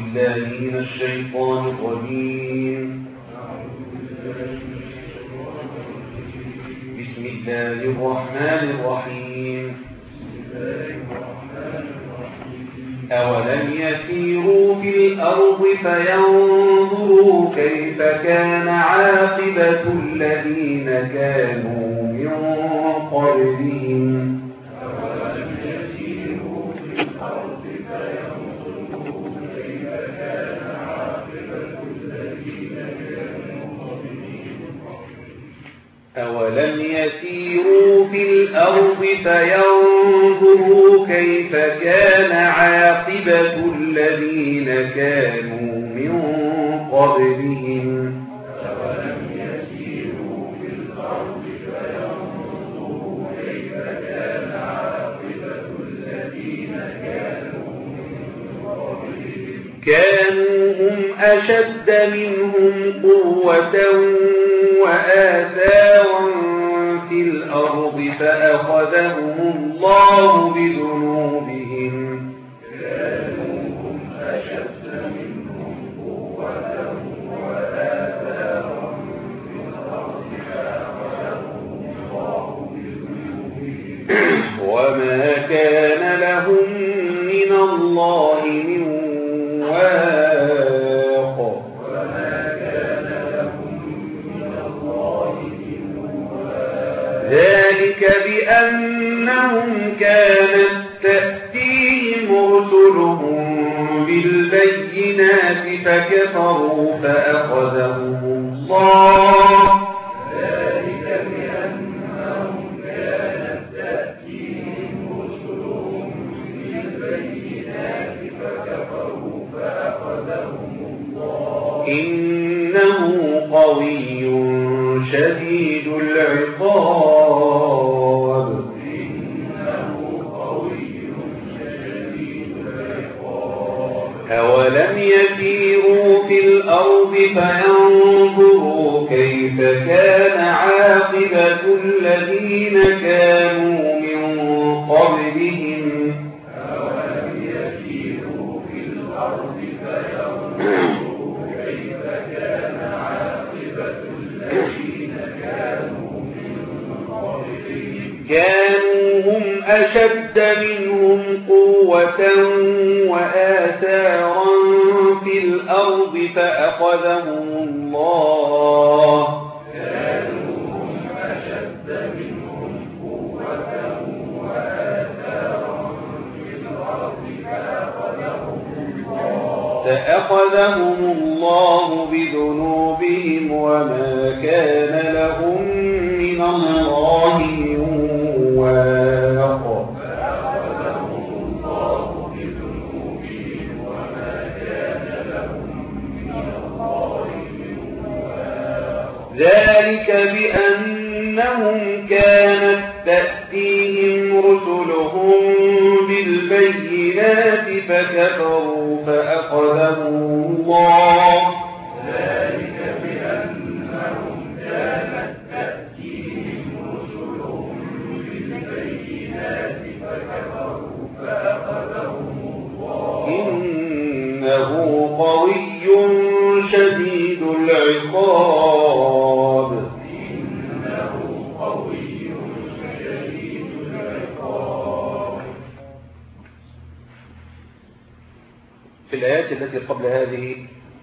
بالله من الشيطان الرجيم بسم الله الرحمن الرحيم أولم يسيروا في الأرض فينظروا كيف كان عاقبة الذين كانوا من قبلهم أولم يسيروا في الأرض فينظروا كيف كان عاقبة الذين كانوا من قبلهم أولم يسيروا في الأرض فينظروا كيف كان عاقبة الذين كانوا من قبلهم كانوا هم أشد منهم قوة وآثارا في الأرض فأخذهم الله بذنوبهم كانوا هم أشد منهم قوة وآثارا في الأرض فأخذهم الله بذنوبهم وما كان لهم من الله من واق وما كان لهم من الله من واق ذلك بأنهم كانت تأتيهم رسلهم بالبينات فكفروا فأخذهم الله ذلك بأنهم كانت تأتيهم رسلهم بالبينات فكفروا فأخذهم الله إنه قوي شديد العقاب إنه قوي شديد العقاب أولم يسيروا في الأرض فينظروا كيف كان عاقبة الذين كانوا من قبلهم أولم يسيروا في الأرض فينظروا كيف كان عاقبة الذين كانوا من قبلهم كانوا هم أشد منهم قوة وآثارا في الأرض فأخذهم الله كانوا هم أشد منهم قوة وآثارا في الأرض فأخذهم الله فأخذهم الله بذنوبهم وما كان لهم من الله من واق فأخذهم الله بذنوبهم وما كان لهم من الله من واق ذلك بأنهم كانت تأتيهم رسلهم بالبينات فكفروا فأخذهم الله ذلك بأنهم كانت تأتيهم رسلهم بالبينات فكفروا فأخذهم الله إنه قوي شديد العقاب إنه قوي شديد العقاب في الآيات التي قبل هذه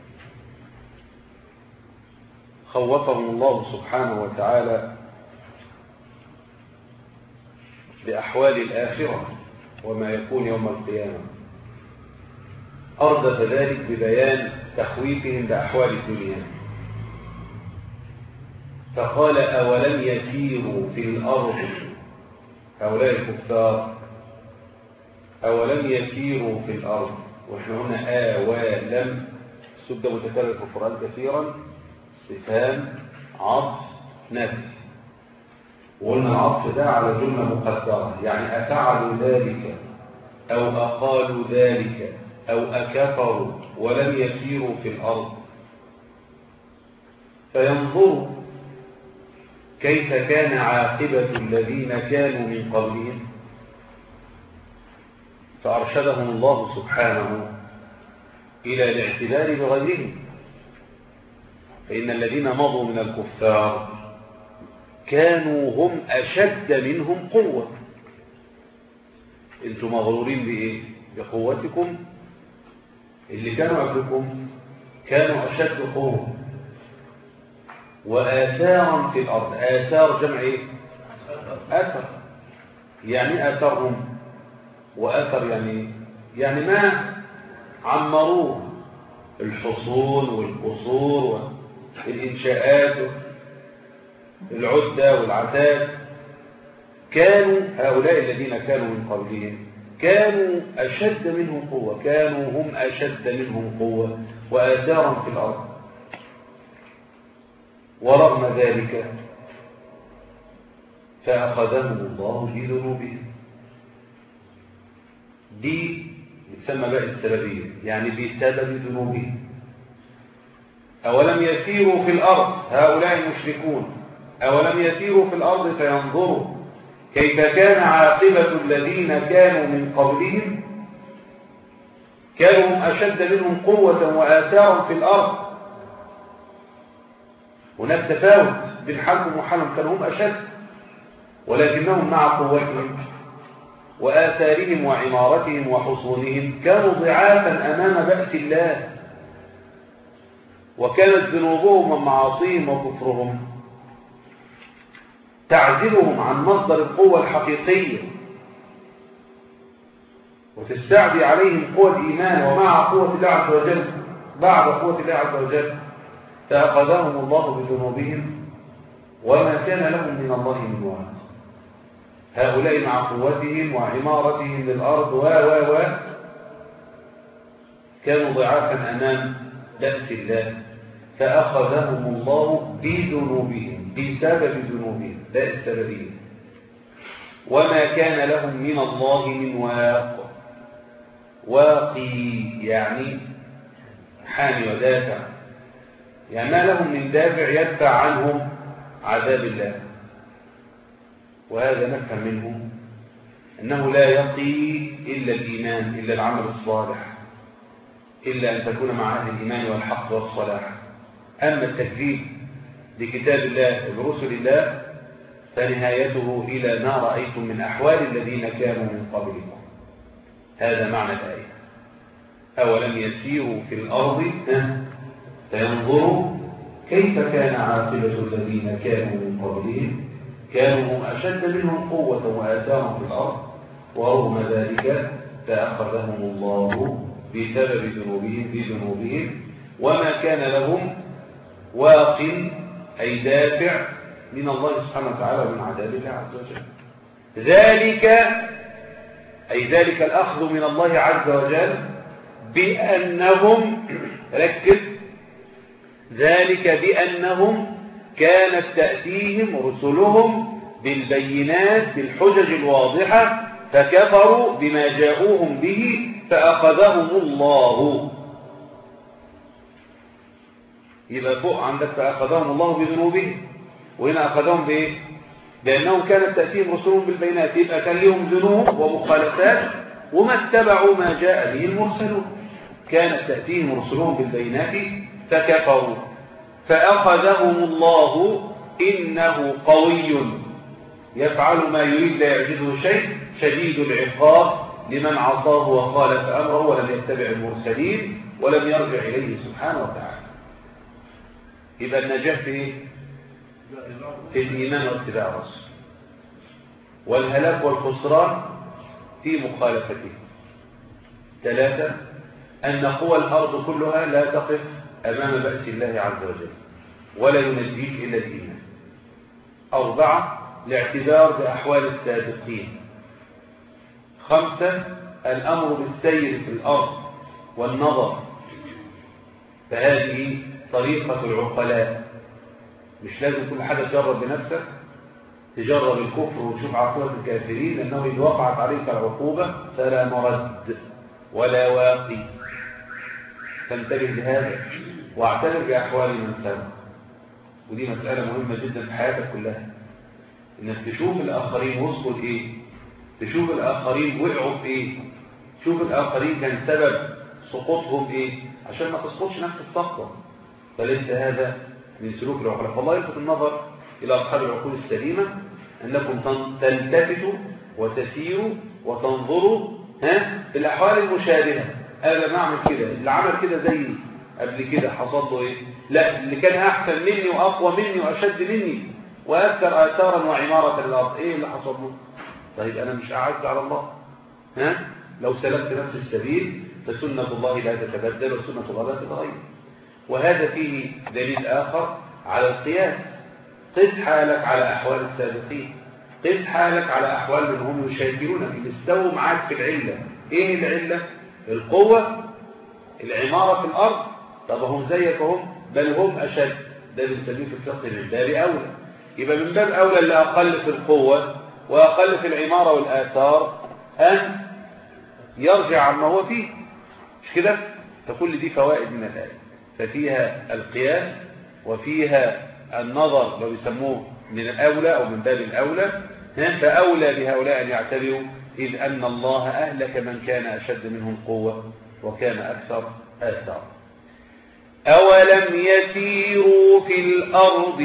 خوفهم الله سبحانه وتعالى بأحوال الآخرة وما يكون يوم القيامة أردف ذلك ببيان تخويفهم بأحوال الدنيا فقال أولم يسيروا في الأرض هؤلاء الكفار أولم يسيروا في الأرض وإحنا هنا آوالم السد متكرر في القرآن كثيرا استفهام عطف نفي وقلنا العطف ده على جملة مقدرة يعني أفعلوا ذلك أو أقالوا ذلك أو أكفروا ولم يسيروا في الأرض فينظروا كيف كان عاقبة الذين كانوا من قبلهم فأرشدهم الله سبحانه إلى الاعتبار بغيرهم فإن الذين مضوا من الكفار كانوا هم أشد منهم قوة انتم مغرورين بإيه بقوتكم اللي كانوا قبلكم كانوا أشد قوة وآثارا في الأرض آثار جمع إيه أثر يعني أثرهم وأثر يعني يعني ما عمروه الحصون والقصور والإنشاءات العدة والعتاد كانوا هؤلاء الذين كانوا من قبلهم كانوا أشد منهم قوة كانوا هم أشد منهم قوة وآثارا في الأرض ورغم ذلك فأخذهم الله بذنوبهم دي تسمى بقى السببية يعني بسبب ذنوبهم أولم يسيروا في الأرض هؤلاء المشركون أولم يسيروا في الأرض فينظروا كيف كان عاقبة الذين كانوا من قبلهم كانوا هم أشد منهم قوة وآثارا في الأرض هناك تفاوت بين حالهم وحالهم كانوا هم أشد ولكنهم مع قوتهم وآثارهم وعمارتهم وحصونهم كانوا ضعافا أمام بأس الله وكانت ذنوبهم ومعاصيهم وكفرهم تعزلهم عن مصدر القوة الحقيقية وتستعدي عليهم قوة الإيمان ومع قوة الله عز وجل بعد قوة الله عز وجل فأخذهم الله بذنوبهم وما كان لهم من الله من وعد هؤلاء مع قوتهم وعمارتهم للأرض و و و كانوا ضعافا أمام بأس الله فأخذهم الله بذنوبهم بسبب ذنوبهم لا السببية وما كان لهم من الله من واق واقي يعني حامي ودافع يعني ما لهم من دافع يدفع عنهم عذاب الله وهذا نفهم منه أنه لا يقي إلا الإيمان إلا العمل الصالح إلا أن تكون مع أهل الإيمان والحق والصلاح أما التكذيب بكتاب الله وبرسل الله فنهايته إلى ما رأيتم من أحوال الذين كانوا من قبلكم هذا معنى الآية أولم يسيروا في الأرض فينظروا كيف كان عاقبة الذين كانوا من قبلهم كانوا أشد منهم قوة وآثارا في الأرض ورغم ذلك فأخذهم الله بسبب ذنوبهم بذنوبهم وما كان لهم واق أي دافع من الله سبحانه وتعالى ومن عذاب الله عز وجل ذلك أي ذلك الأخذ من الله عز وجل بأنهم ركز ذلك بأنهم كانت تأتيهم رسلهم بالبينات بالحجج الواضحة فكفروا بما جاءوهم به فأخذهم الله يبقى فوق عندك فأخذهم الله بذنوبهم وهنا أخذهم بإيه؟ بأنهم كانت تأتيهم رسلهم بالبينات يبقى كان لهم ذنوب ومخالفات وما اتبعوا ما جاء به المرسلون كانت تأتيهم رسلهم بالبينات فكفروا فأخذهم الله إنه قوي يفعل ما يريد لا يعجزه شيء شديد العقاب لمن عصاه وخالف أمره ولم يتبع المرسلين ولم يرجع إليه سبحانه وتعالى يبقى النجاة في ايه في الإيمان واتباع الرسول والهلاك والخسران في مخالفته ثلاثة أن قوى الأرض كلها لا تقف أمام بأس الله عز وجل ولا ينجيك إلا الإيمان أربعة الاعتبار بأحوال السابقين خمسة الأمر بالسير في الأرض والنظر فهذه طريقة العقلاء مش لازم كل حاجة تجرب بنفسك تجرب الكفر وتشوف عقوبة الكافرين لأنه إذا وقعت عليك العقوبة فلا مرد ولا واقي فانتبه لهذا واعتبر بأحوال من سبق ودي مسألة مهمة جدا في حياتك كلها انك تشوف الآخرين وصلوا لإيه تشوف الآخرين وقعوا في إيه تشوف الآخرين كان سبب سقوطهم إيه عشان ما تسقطش نفس السقطة فليس هذا من سلوك العقلاء فالله يلفت النظر إلى أصحاب العقول السليمة أنكم تلتفتوا وتسيروا وتنظروا ها في الأحوال المشابهة أنا لما أعمل كده اللي عمل كده زي قبل كده حصل له إيه لا اللي كان أحسن مني وأقوى مني وأشد مني وأكثر آثارا وعمارة الأرض إيه اللي حصل له طيب أنا مش أعز على الله ها لو سلكت نفس السبيل فسنة الله لا تتبدل وسنة الله لا تتغير وهذا فيه دليل آخر على القياس قس حالك على أحوال السابقين قس حالك على أحوال من هم يشاكلونك اللي استووا معاك في العلة إيه العلة؟ القوة العمارة في الأرض طب هم زيك هم بل هم أشد ده بنسميه في الفقه من باب أولى يبقى من باب أولى اللي أقل في القوة وأقل في العمارة والآثار أن يرجع عما هو فيه مش كده فكل دي فوائد من الآية ففيها القياس وفيها النظر لو يسموه من الأولى أو من باب الأولى فأولى بهؤلاء أن يعتبروا إذ أن الله أهلك من كان أشد منهم قوة وكان أكثر آثار أولم يسيروا في الأرض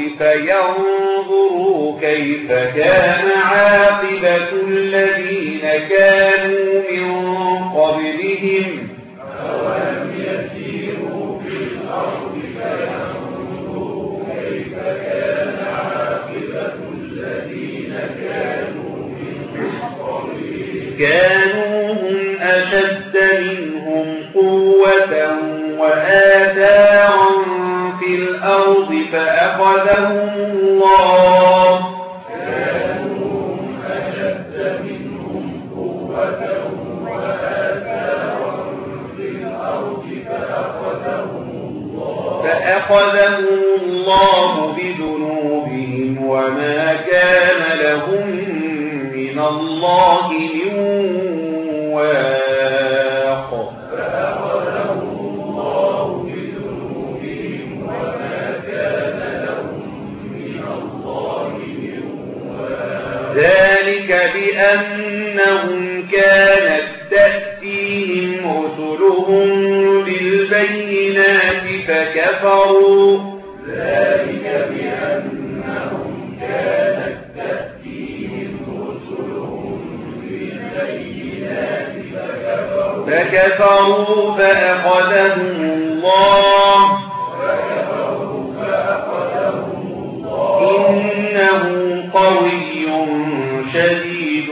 فينظروا كيف كان عاقبة الذين كانوا من قبلهم أولم يسيروا في الأرض فينظروا كيف كان عاقبة الذين كانوا من قبلهم كانوا هم أشد منهم قوة وآثارا في الأرض فأخذهم الله كانوا هم أشد منهم قوة وآثارا في الأرض فأخذهم الله فأخذهم الله بذنوبهم وما كان لهم من الله من واق فأخذهم الله بذنوبهم وما كان لهم من الله من واق ذلك بأنهم كانت تأتيهم رسلهم بالبينات فكفروا ذلك بأنهم كانت تأتيهم رسلهم بالبينات فكفروا فكفروا فأخذهم الله فكفروا فأخذهم الله إنه قوي شديد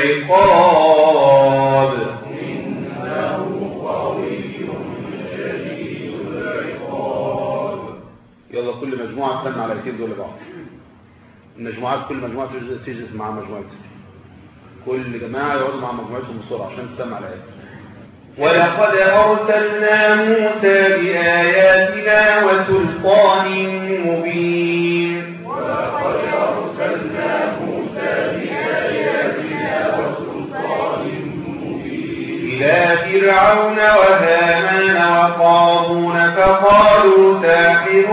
العقاب إنه قوي شديد العقاب يلا كل مجموعة تسمع على الاثنين دول بعض المجموعات كل مجموعة تجلس- تجلس مع مجموعتها كل جماعة يقعدوا مع مجموعتهم بسرعة عشان تسمع الآيات ولقد أرسلنا موسى بآياتنا وسلطان مبين ولقد أرسلنا موسى بآياتنا وسلطان مبين إلى فرعون وهامان وقارون فقالوا ساحر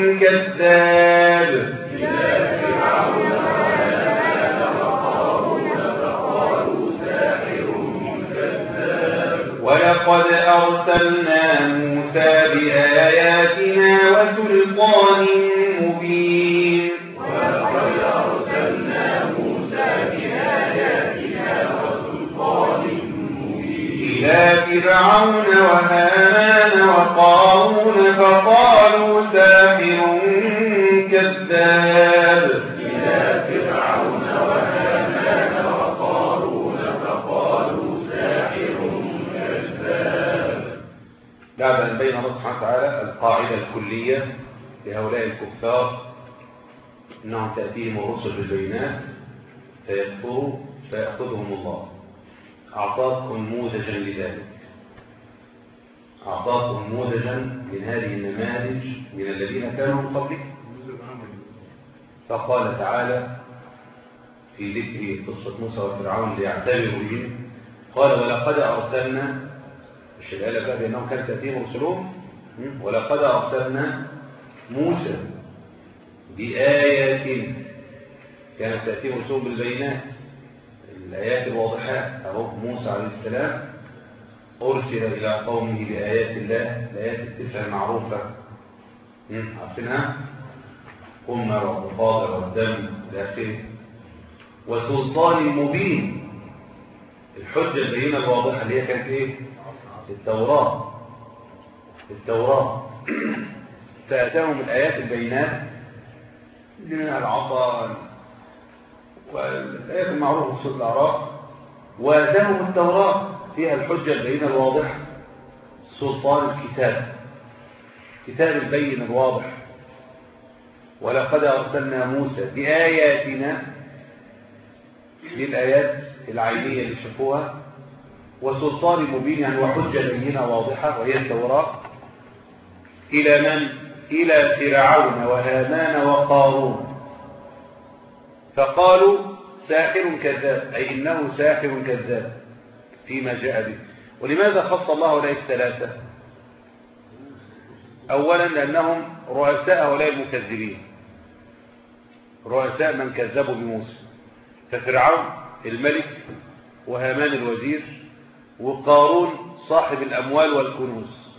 كذاب إلى فرعون وهامان وقارون فقالوا ساحر كذاب ولقد أرسلنا موسى بآياتنا وسلطان مبين ولقد أرسلنا موسى بآياتنا وسلطان مبين إلى فرعون وهامان وقارون فقالوا ساحر كذاب إلى فرعون وهامان وقارون فقالوا ساحر كذاب بعد أن بين الله سبحانه وتعالى القاعدة الكلية لهؤلاء الكفار أنهم تأتيهم الرسل بالبينات فيكفروا فيأخذهم الله أعطاك نموذجا لذلك أعطاك نموذجا من هذه النماذج من الذين كانوا من قبلك فقال تعالى في ذكر قصة موسى وفرعون ليعتبروا بهم قال ولقد أرسلنا مش الآلة بقى بأنهم كانت تأتيهم رسلهم م? ولقد أرسلنا موسى بآيات كانت تأتيهم رسلهم بالبينات الآيات الواضحات أهو موسى عليه السلام أرسل إلى قومه بآيات الله الآيات التسع المعروفة مم، عارفينها قمة والضفادع والدم إلى آخره وسلطان مبين الحجة البينة الواضحة اللي هي كانت إيه؟ التوراة التوراة فأتاهم الآيات البينات من العطاء والآيات المعروفة في سورة الأعراف وأتاهم التوراة فيها الحجة البينة الواضحة سلطان الكتاب كتاب البين الواضح ولقد أرسلنا موسى بآياتنا للآيات العينية اللي شافوها وسلطان مبين يعني وحجة بينة واضحة وهي التوراة إلى من؟ إلى فرعون وهامان وقارون فقالوا ساحر كذاب أي إنه ساحر كذاب فيما جاء به ولماذا خص الله هؤلاء الثلاثة أولا لأنهم رؤساء هؤلاء المكذبين رؤساء من كذبوا بموسى ففرعون الملك وهامان الوزير وقارون صاحب الأموال والكنوز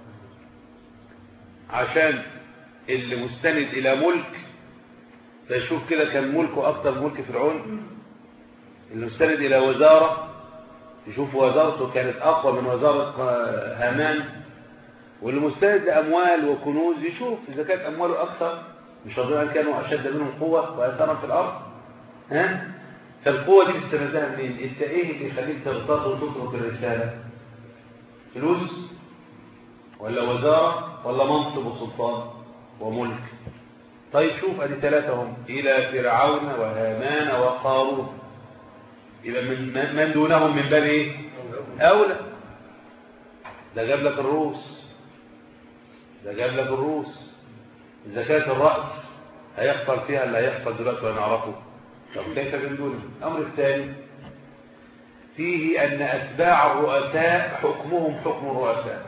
عشان اللي مستند إلى ملك فيشوف كده كان ملكه أكتر ملك فرعون اللي مستند إلى وزارة يشوف وزارته كانت أقوى من وزارة هامان واللي مستند لأموال وكنوز يشوف إذا كانت أمواله أكثر مش ربنا كانوا أشد منهم قوة وأثارا في الأرض ها فالقوة دي بتستمدها منين انت ايه اللي يخليك تغتاظ وتترك الرسالة فلوس ولا وزارة ولا منصب وسلطان وملك طيب شوف ادي ثلاثة هم الى فرعون وهامان وقارون يبقى من من دونهم من باب ايه اولى ده جاب لك الروس ده جاب لك الروس زكاة الرأس هيحصل فيها اللي هيحصل دلوقتي ونعرفه طب كيف من دونه الأمر الثاني فيه أن أتباع الرؤساء حكمهم حكم الرؤساء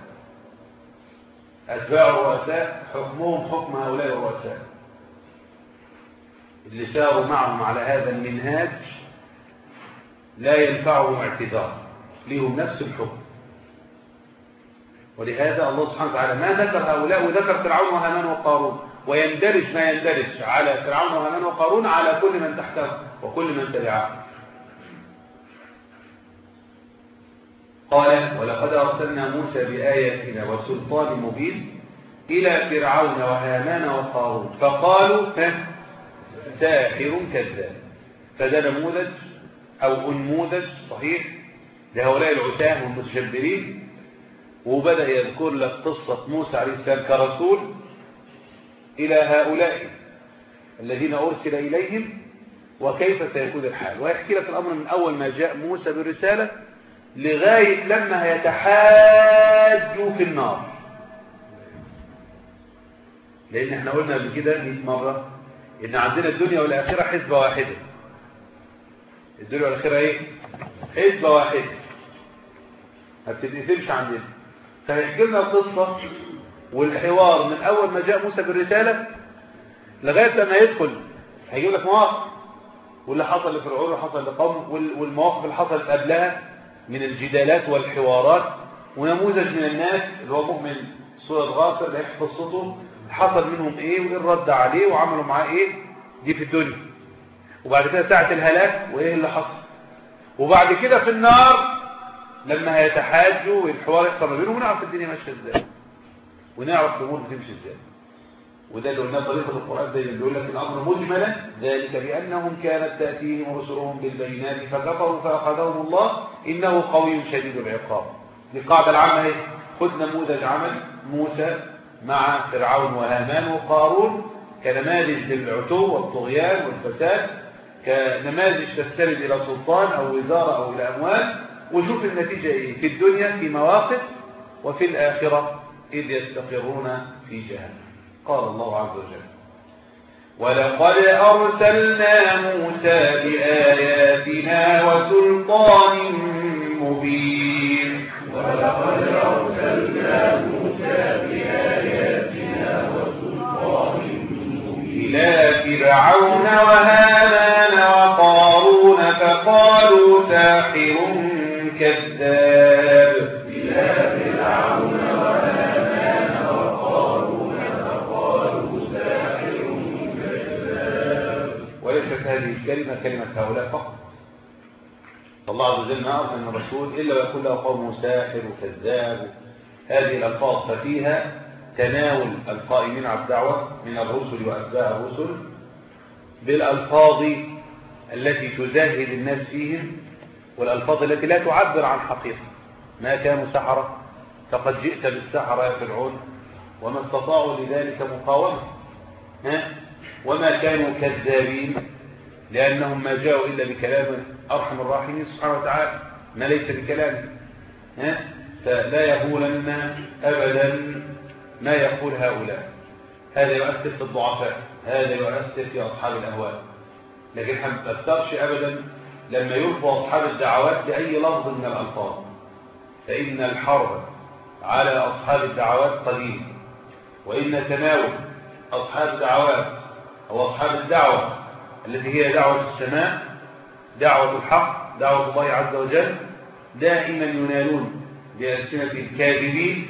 أتباع الرؤساء حكمهم حكم هؤلاء الرؤساء اللي ساروا معهم على هذا المنهاج لا ينفعهم اعتذار لهم نفس الحكم ولهذا الله سبحانه وتعالى ما ذكر هؤلاء وذكر فرعون وهامان وقارون ويندرج ما يندرج على فرعون وهامان وقارون على كل من تحته وكل من تبعه قال ولقد أرسلنا موسى بآياتنا وسلطان مبين إلى فرعون وهامان وقارون فقالوا ساحر كذاب فده نموذج أو أنموذج صحيح لهؤلاء العتاه والمتجبرين وبدأ يذكر لك قصة موسى عليه السلام كرسول إلى هؤلاء الذين أرسل إليهم وكيف سيكون الحال ويحكي لك الأمر من أول ما جاء موسى بالرسالة لغاية لما يتحاجوا في النار لأن احنا قلنا قبل كده 100 مرة إن عندنا الدنيا والآخرة حزبة واحدة الدنيا والآخرة إيه؟ حزبة واحدة ما بتتقسمش عندنا فيحكي لنا القصة والحوار من أول ما جاء موسى بالرسالة لغاية لما يدخل هيجيب لك مواقف واللي حصل لفرعون وحصل لقوم والمواقف اللي حصلت قبلها من الجدالات والحوارات ونموذج من الناس اللي هو مؤمن سورة غافر اللي يحكي قصته حصل منهم ايه وايه الرد عليه وعملوا معاه ايه دي في الدنيا وبعد كده ساعة الهلاك وايه اللي حصل وبعد كده في النار لما هيتحاجوا والحوار يحصل ما بينهم ونعرف الدنيا ماشيه ازاي ونعرف الامور بتمشي ازاي وده اللي قلناه طريقه القران دايما بيقول لك الامر مجملا ذلك بانهم كانت تاتيهم رسلهم بالبينات فكفروا فاخذهم الله انه قوي شديد العقاب دي القاعده العامه اهي خد نموذج عمل موسى مع فرعون وهامان وقارون كنماذج للعتو والطغيان والفساد كنماذج تستند الى سلطان او وزاره او الى اموال وشوف النتيجه ايه في الدنيا في مواقف وفي الاخره اذ يستقرون في جهنم قال الله عز وجل ولقد أرسلنا موسى بآياتنا وسلطان مبين ولقد أرسلنا موسى بآياتنا وسلطان مبين إلى فرعون وهامان وقارون فقالوا ساحر كذاب إلى الكلمة كلمة هؤلاء فقط الله عز وجل ما أرسل من الرسول إلا ويقول له قوم ساحر وكذاب هذه الألفاظ ففيها تناول القائمين على الدعوة من الرسل وأتباع الرسل بالألفاظ التي تزاهد الناس فيهم والألفاظ التي لا تعبر عن حقيقة ما كانوا سحرة فقد جئت بالسحرة يا فرعون وما استطاعوا لذلك مقاومة ها؟ وما كانوا كذابين لأنهم ما جاءوا إلا بكلام أرحم الراحمين سبحانه وتعالى ما ليس بكلامه ها؟ فلا يهولن أبدا ما يقول هؤلاء هذا يؤثر في الضعفاء هذا يؤثر في أصحاب الأهواء لكن ما تأثرش أبدا لما يلقوا أصحاب الدعوات بأي لفظ من الألفاظ فإن الحرب على أصحاب الدعوات قديم وإن تناول أصحاب الدعوات أو أصحاب الدعوة التي هي دعوة السماء دعوة الحق دعوة الله عز وجل دائما ينالون بألسنة الكاذبين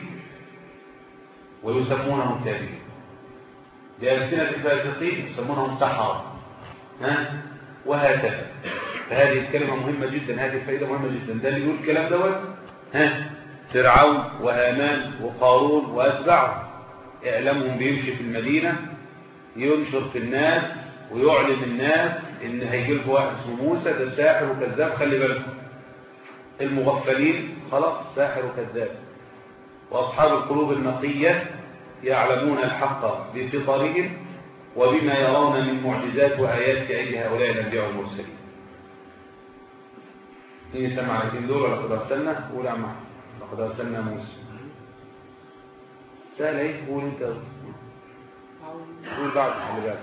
ويسمونهم كاذبين بألسنة الفاسقين يسمونهم سحرة ها وهكذا فهذه الكلمة مهمة جدا هذه الفائدة مهمة جدا ده اللي يقول الكلام دوت ها فرعون وهامان وقارون وأتباعه إعلامهم بيمشي في المدينة ينشر في الناس ويعلم الناس ان هيجي لكم واحد اسمه موسى ده ساحر وكذاب خلي بالكم المغفلين خلاص ساحر وكذاب واصحاب القلوب النقيه يعلمون الحق بفطرهم وبما يرون من معجزات وايات كأيدي هؤلاء الانبياء والمرسلين مين سمع الاثنين دول ولا قد ارسلنا قول يا عم لقد ارسلنا موسى سهل ايه قول انت قول بعد خلي بالك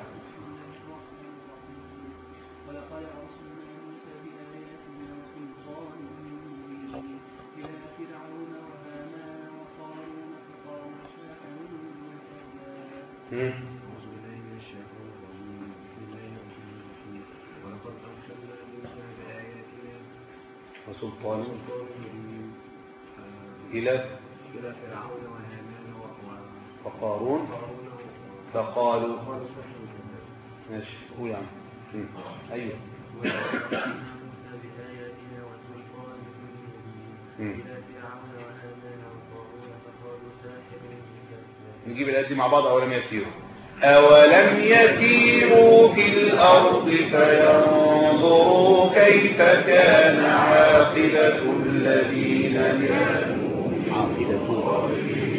ولقد أرسلنا موسى بآياتنا وسلطان مبين إلى فرعون وهامان وقارون فقالوا ساحر وكذاب مم. أعوذ بالله من الشيطان الرجيم بسم الله الرحمن الرحيم ولقد أرسلنا موسى بآياتنا وسلطان وسلطان مبين آه، إلى إلى فرعون وهامان و- فقارون وقارون فقالوا وقالوا سحر وكذاب ماشي قول يا عم مم. أيوه ولقد أرسلنا موسى بآياتنا وسلطان مم. مبين إلى فرعون وهامان وقارون فقالوا ساحر وكذاب نجيب الآيات دي مع بعض أولم يسيروا أولم يسيروا في الأرض فينظروا كيف كان عاقبة الذين كانوا عاقبة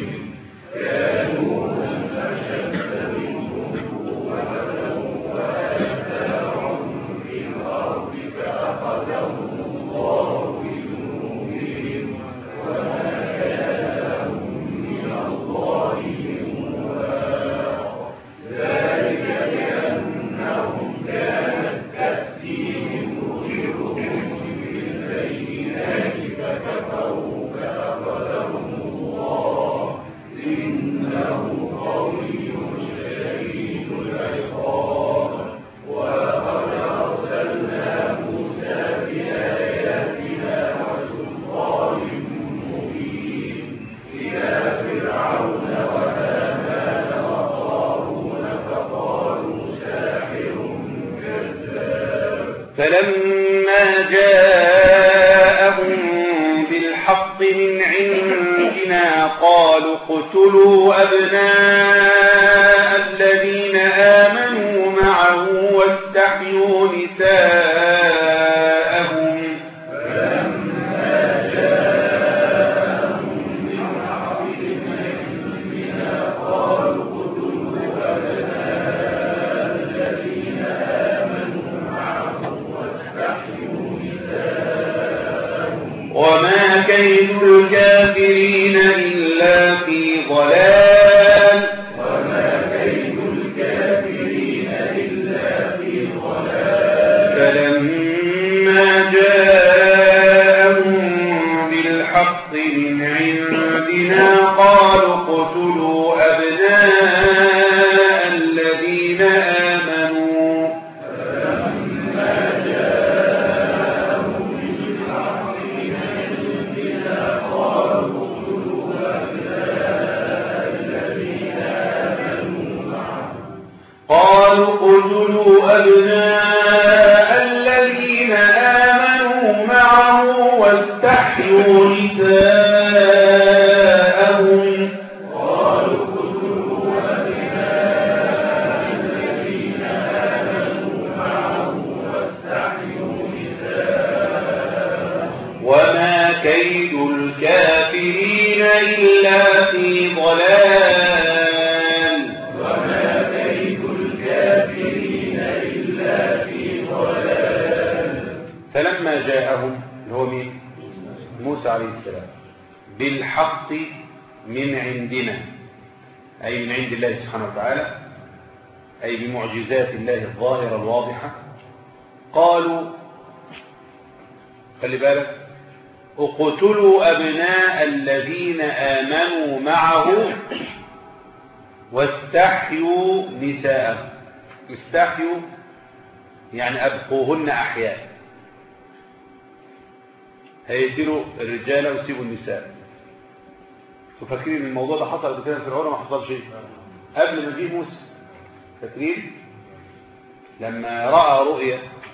فلما جاءهم بالحق من عندنا قالوا اقتلوا أبناء الذين آمنوا معه واستحيوا نساءهم وما كيد الكافرين إلا في ضلال فلما جاءهم بالحق من عندنا قالوا اقتلوا أبناء الذين آمنوا قالوا اقتلوا أبناء موسى عليه السلام بالحق من عندنا أي من عند الله سبحانه وتعالى أي بمعجزات الله الظاهرة الواضحة قالوا خلي بالك اقتلوا أبناء الذين آمنوا معه واستحيوا نساءهم استحيوا يعني أبقوهن أحياء هيقتلوا الرجال ويسيبوا النساء فاكرين الموضوع ده حصل قبل كده في فرعون ما حصلش شيء قبل ما جه موسى فاكرين لما راى رؤيا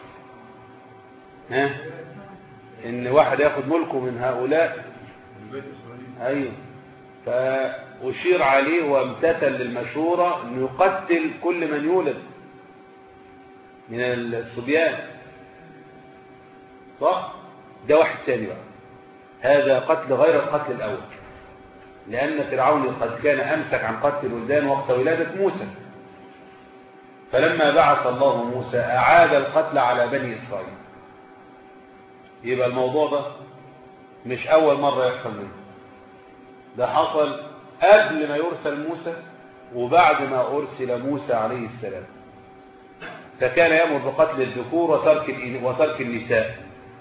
ها ان واحد ياخد ملكه من هؤلاء من بيت إسرائيل ايوه فاشير عليه وامتثل للمشوره انه يقتل كل من يولد من الصبيان صح ده واحد ثاني بقى هذا قتل غير القتل الاول لان فرعون قد كان امسك عن قتل الولدان وقت ولاده موسى فلما بعث الله موسى اعاد القتل على بني اسرائيل يبقى الموضوع ده مش اول مره يحصل منه ده حصل قبل ما يرسل موسى وبعد ما أرسل موسى عليه السلام فكان يأمر بقتل الذكور وترك, الإن- وترك النساء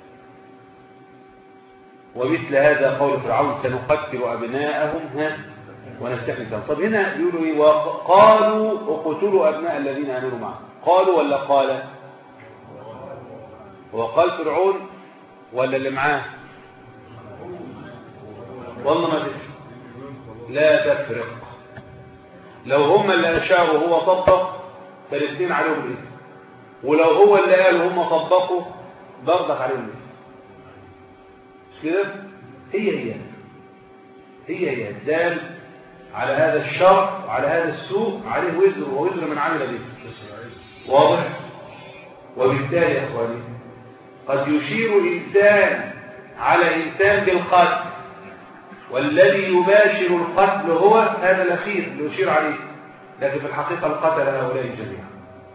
ومثل هذا قول فرعون سنقتل أبناءهم ها ونستحيي نساءهم طب هنا يقولوا إيه وقالوا اقتلوا أبناء الذين آمنوا معه قالوا ولا قال هو قال فرعون ولا اللي معاه والله ما تفرق لا تفرق لو هم اللي أشاروا هو طبق فالاثنين عليهم الإثم ولو هو اللي قال هم طبقوا برضك عليهم الإثم مش كده هي هي هي هي الدال على هذا الشر وعلى هذا السوء عليه وزر ووزر من عمل به واضح وبالتالي يا اخواني قد يشير انسان على انسان بالقتل والذي يباشر القتل هو هذا الاخير اللي يشير عليه لكن في الحقيقه القتل هؤلاء جميعا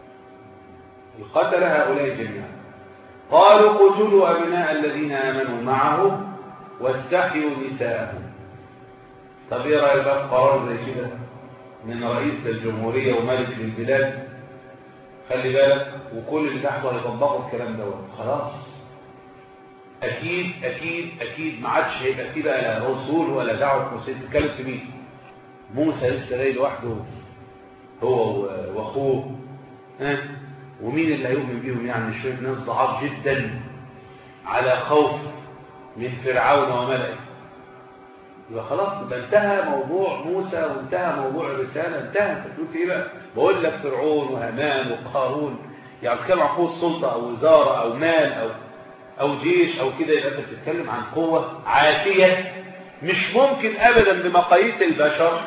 القتل هؤلاء جميعا قالوا قتلوا ابناء الذين امنوا معه واستحيوا نساءهم طب ايه رايك بقى في قرار زي كده من رئيس الجمهوريه وملك للبلاد خلي بالك وكل اللي تحته هيطبقوا الكلام دوت خلاص اكيد اكيد اكيد ما عادش هيبقى فيه بقى لا رسول ولا دعوه موسى تتكلم في مين موسى لسه جاي لوحده هو و- واخوه ها ومين اللي هيؤمن بيهم يعني شويه ناس ضعاف جدا على خوف من فرعون وملئه يبقى خلاص يبقى انتهى موضوع موسى وانتهى موضوع الرسالة انتهى انت بتقول في ايه بقى بقول لك فرعون وهامان وقارون يعني بتتكلم عن قوة سلطة او وزارة او مال او او جيش او كده يبقى انت بتتكلم عن قوة عاتية مش ممكن ابدا بمقاييس البشر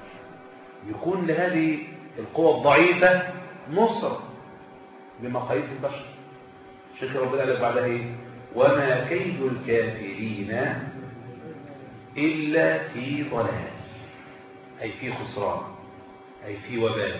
يكون لهذه القوة الضعيفة نصرة بمقاييس البشر شيخ ربنا قال بعدها ايه وما كيد الكافرين إلا في ضلال أي في خسران أي في وبال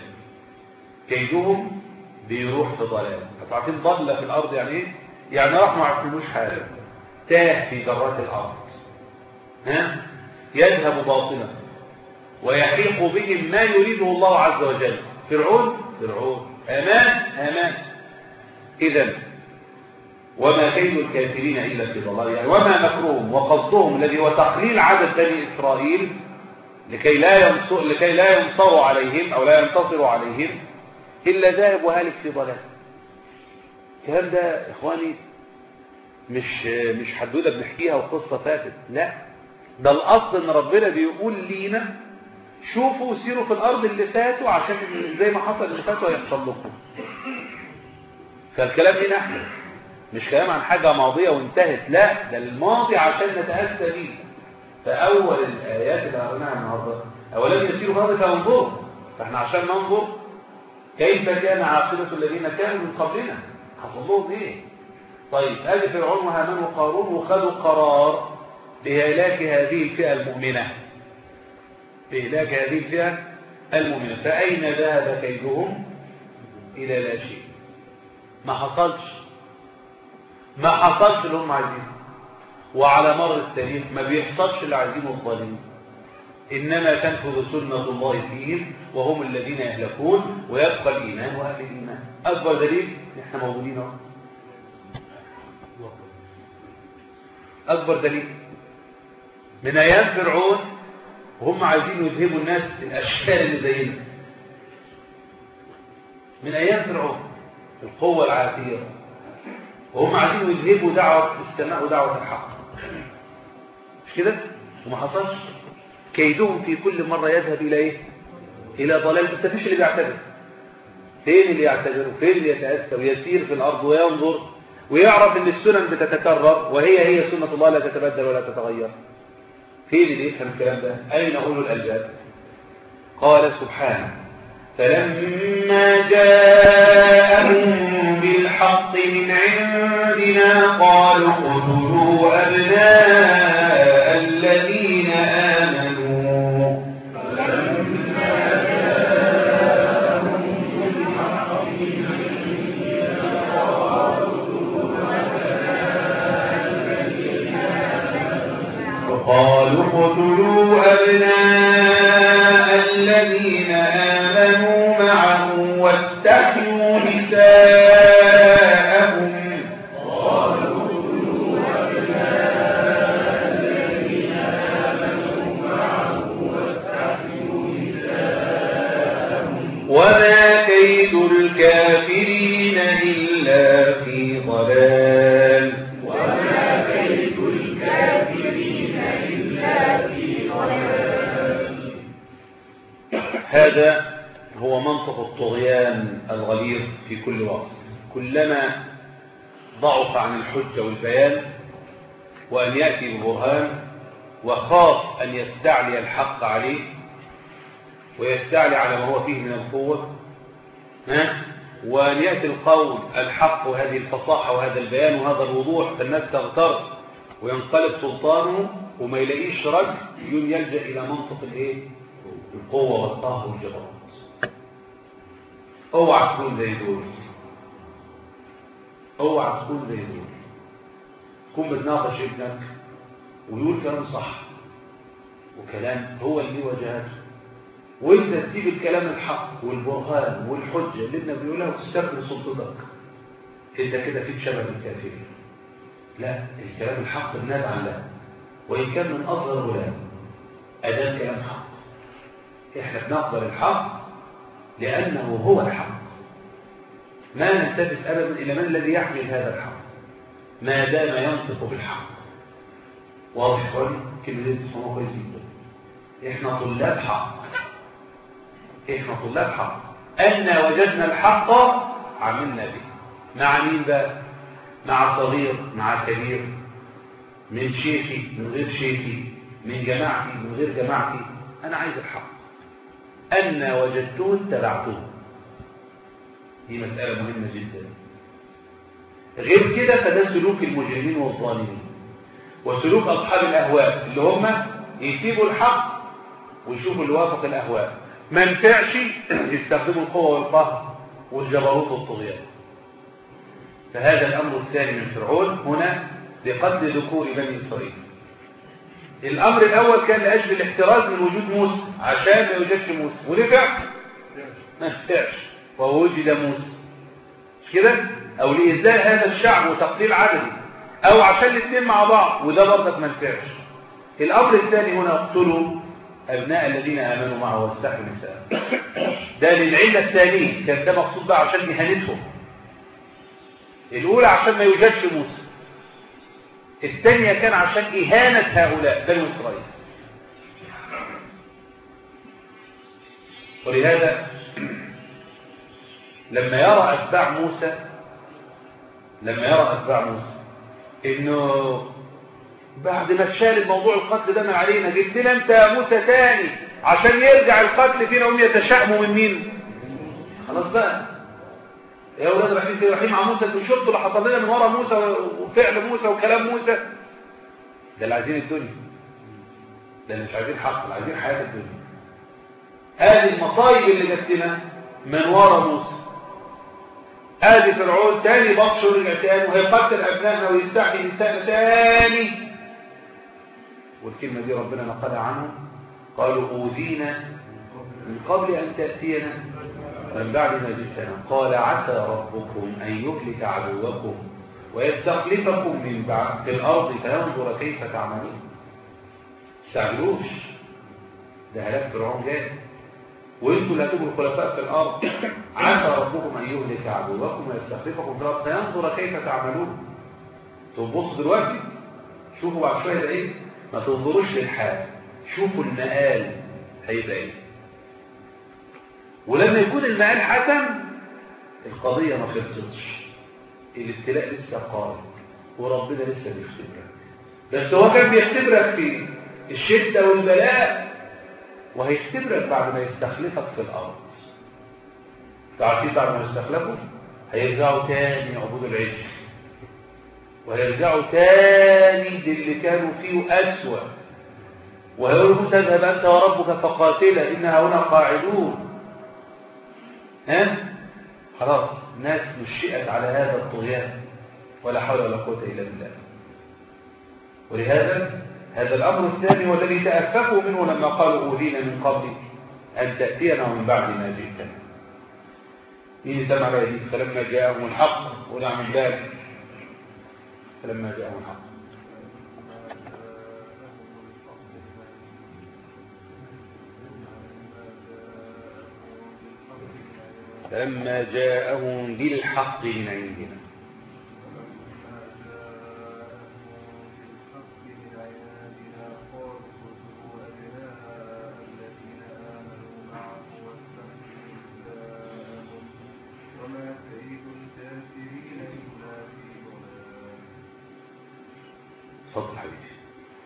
كيدهم بيروح في ضلال فتعطين ضلة في الأرض يعني إيه؟ يعني راح ما عرفنوش حاجة تاه في ذرات الأرض ها؟ يذهب باطلا ويحيق بهم ما يريده الله عز وجل فرعون فرعون أمان أمان إذا وما كيد الكافرين إلا في ضلال يعني وما مكرهم وقصدهم الذي هو تقليل عدد بني إسرائيل لكي لا ينصر لكي لا ينصروا عليهم أو لا ينتصروا عليهم إلا ذاهب وهالك في ضلال الكلام ده يا إخواني مش مش حدودة بنحكيها وقصة فاتت لا ده الأصل إن ربنا بيقول لينا شوفوا سيروا في الأرض اللي فاتوا عشان زي ما حصل اللي فاتوا هيحصل لكم فالكلام هنا احنا مش كلام عن حاجة ماضية وانتهت لا ده الماضي عشان نتأسى بيه فأول الآيات اللي قريناها النهاردة أولا يسيروا في الأرض فانظروا فاحنا عشان ننظر كيف كان عاقبة الذين كانوا من قبلنا حصل لهم ايه طيب ادي فرعون وهامان وقارون وخدوا قرار بإهلاك هذه الفئة المؤمنة بإهلاك هذه الفئة المؤمنة فأين ذهب كيدهم إلى لا شيء ما حصلش ما حصلش اللي هم عايزينه وعلى مر التاريخ ما بيحصلش اللي عايزينه الظالمين إنما تنفذ سنة الله فيهم وهم الذين يهلكون ويبقى الإيمان وأهل الإيمان أكبر دليل إحنا موجودين اهو أكبر دليل من أيام فرعون وهم عايزين يذهبوا الناس الأشكال اللي زينا من أيام فرعون القوة العاتية وهم عايزين يذهبوا دعوة السماء ودعوة الحق مش كده؟ وما حصلش كيدهم في كل مرة يذهب إلى إيه؟ إلى ضلال بس مفيش اللي بيعتبر فين اللي يعتبر وفين اللي يتأثر ويسير في الأرض وينظر ويعرف ان السنن بتتكرر وهي هي سنة الله لا تتبدل ولا تتغير فين اللي يفهم الكلام ده أين أولو الألباب قال سبحانه فلما جاءهم بالحق من عندنا قالوا اقتلوا أبناء الذين آمنوا قالوا اقتلوا أبناء الذين آمنوا معه واستحيوا نساءهم وما كيد الكافرين إلا في ضلال هذا هو منطق الطغيان الغليظ في كل وقت كلما ضعف عن الحجة والبيان وأن يأتي ببرهان وخاف أن يستعلي الحق عليه ويستعلي على ما هو فيه من القوة ها؟ وأن يأتي القول الحق وهذه الفصاحة وهذا البيان وهذا الوضوح فالناس تغتر وينقلب سلطانه وما يلاقيش رد يوم يلجأ إلى منطق الايه القوة والطاقة والجبروت اوعى تكون زي دول اوعى تكون زي دول تكون بتناقش ابنك ويقول كلام صح وكلام هو اللي وجهته وانت تسيب الكلام الحق والبرهان والحجة اللي ابنك بيقولها وتستقبل سلطتك انت كده فيك شبه الكافرين لا الكلام الحق بناد عن الله وإن كان من أصغر الولاد أدام كلام حق إحنا بنقبل الحق لأنه هو الحق ما نلتفت أبدا إلى من الذي يحمل هذا الحق ما دام ينطق بالحق واضح إخواني كلمة دي تسمعوها كويس جدا إحنا طلاب حق إحنا طلاب حق أن وجدنا الحق عملنا به مع مين بقى مع صغير مع كبير من شيخي من غير شيخي من جماعتي من غير جماعتي أنا عايز الحق أن وجدته اتبعته دي مسألة مهمة جدا غير كده فده سلوك المجرمين والظالمين وسلوك أصحاب الأهواء اللي هم يسيبوا الحق ويشوفوا اللي وافق الأهواء ما نفعش يستخدموا القوة والقهر والجبروت والطغيان فهذا الأمر الثاني من فرعون هنا لقتل ذكور بني إسرائيل الأمر الأول كان لأجل الاحتراز من وجود موسى عشان ما يوجدش موسى ونفع ما نفعش ووجد موسى مش كده أو لإذلال هذا الشعب وتقليل عدده أو عشان الاثنين مع بعض وده برضك ما نفعش الأمر الثاني هنا اقتلوا أبناء الذين آمنوا معه واستحوا نساء ده للعلة الثانية كان ده مقصود بقى عشان إهانتهم الأولى عشان ما يوجدش موسى الثانية كان عشان إهانة هؤلاء بني إسرائيل ولهذا لما يرى أتباع موسى لما يرى أتباع موسى إنه بعد ما اتشال الموضوع القتل ده من علينا جبت لنا أنت يا موسى تاني عشان يرجع القتل فينا هم يتشائموا من مين خلاص بقى يا أولاد رايحين كده رايحين مع موسى انتوا شفتوا اللي حصل لنا من ورا موسى وفعل موسى وكلام موسى ده اللي عايزين الدنيا ده اللي مش عايزين حق اللي عايزين حياة الدنيا هذه المصايب اللي جت لنا من ورا موسى ادي فرعون تاني بطشه للعتيان وهيقتل ابنائنا ويستحيي نسائنا تاني والكلمة دي ربنا نقلها عنهم قالوا أوذينا من قبل أن تأتينا من بعد ما جئتنا قال عسى ربكم أن يهلك عدوكم ويستخلفكم من بعد في الأرض فينظر كيف تعملون استعجلوش ده هلاك فرعون جاي وانتوا اللي هتبقوا الخلفاء في الارض عسى ربكم ان يهلك عدوكم ويستخلفكم في الارض فينظر كيف تعملون تبص دلوقتي شوفوا بعد شويه ده ايه ما تنظروش للحال شوفوا المقال هيبقى ايه ولما يكون المقال حسن القضيه ما خلصتش الابتلاء لسه قائم وربنا لسه بيختبرك بس هو كان بيختبرك في الشده والبلاء وهيختبرك بعد ما يستخلفك في الأرض تعرفين بعد ما يستخلفوا هيرجعوا تاني عبود العجل وهيرجعوا تاني للي كانوا فيه أسوأ وهيقولوا موسى اذهب أنت وربك فقاتلا إنها هنا قاعدون ها خلاص ناس نشئت على هذا الطغيان ولا حول ولا قوة إلا بالله ولهذا هذا الأمر الثاني والذي تأففوا منه لما قالوا أوذينا من قبل أن تأتينا ومن بعد ما جئتنا مين سمع بقى دي فلما جاءهم الحق ونعم بالله فلما جاءهم الحق فلما جاءهم بالحق من عندنا اتفضل حبيبي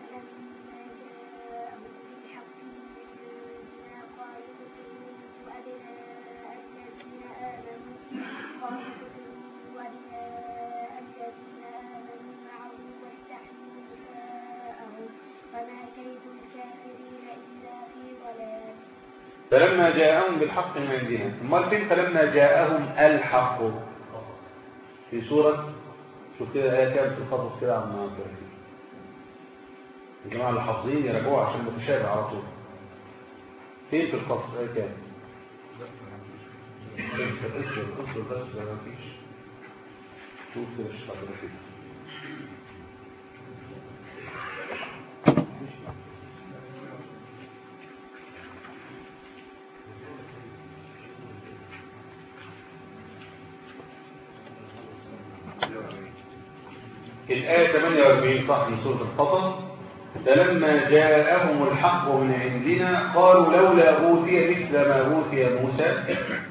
فلما جاءهم بالحق من عندنا امال فين فلما جاءهم الحق في سورة شوف كده آية كام في القصص كده عم عبد الرحيم الجماعة اللي حافظين يراجعوها عشان متشابه على طول فين في القصص آية كام اصبر اصبر اصبر بس ما فيش شوف كده الشيخ عبد الرحيم الآية 48 صح من سورة القصص فلما جاءهم الحق من عندنا قالوا لولا أوتي مثل ما أوتي موسى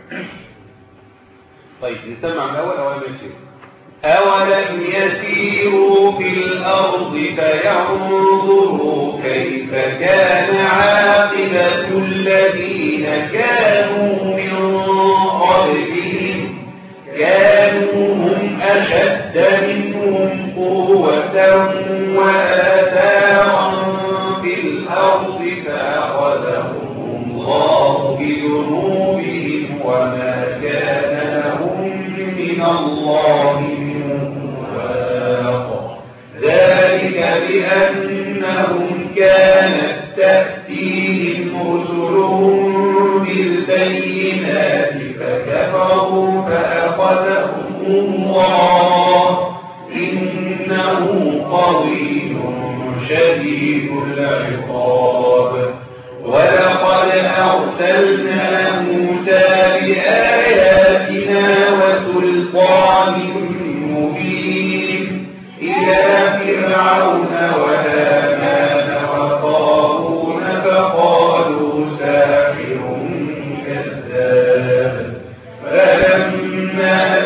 طيب نسمع من الأول أولم يسيروا أولم يسيروا في الأرض فينظروا كيف كان عاقبة الذين كانوا من قبلهم كانوا هم أشد منهم قوة وآثارا في الأرض فأخذهم الله بذنوبهم وما كان لهم من الله من واق ذلك بأنهم كانت تأتيهم رسلهم بالبينات فكفروا فأخذهم الله إنه قوي شديد العقاب ولقد أرسلنا موسى بآياتنا وسلطان مبين إلى فرعون وهامان وقارون فقالوا ساحر كذاب فلما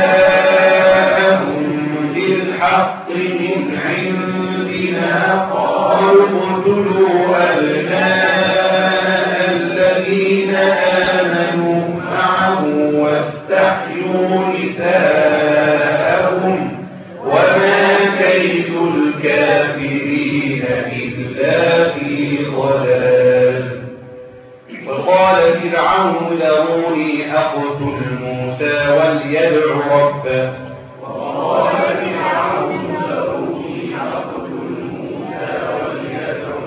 جاءهم بالحق من عندنا قالوا اقتلوا أبناء الذين آمنوا معه واستحيوا نساءهم وما كيد الكافرين إلا في ضلال وقال فرعون ذروني أقتل موسى وليدع ربه وقال فرعون ذروني أقتل موسى وليدع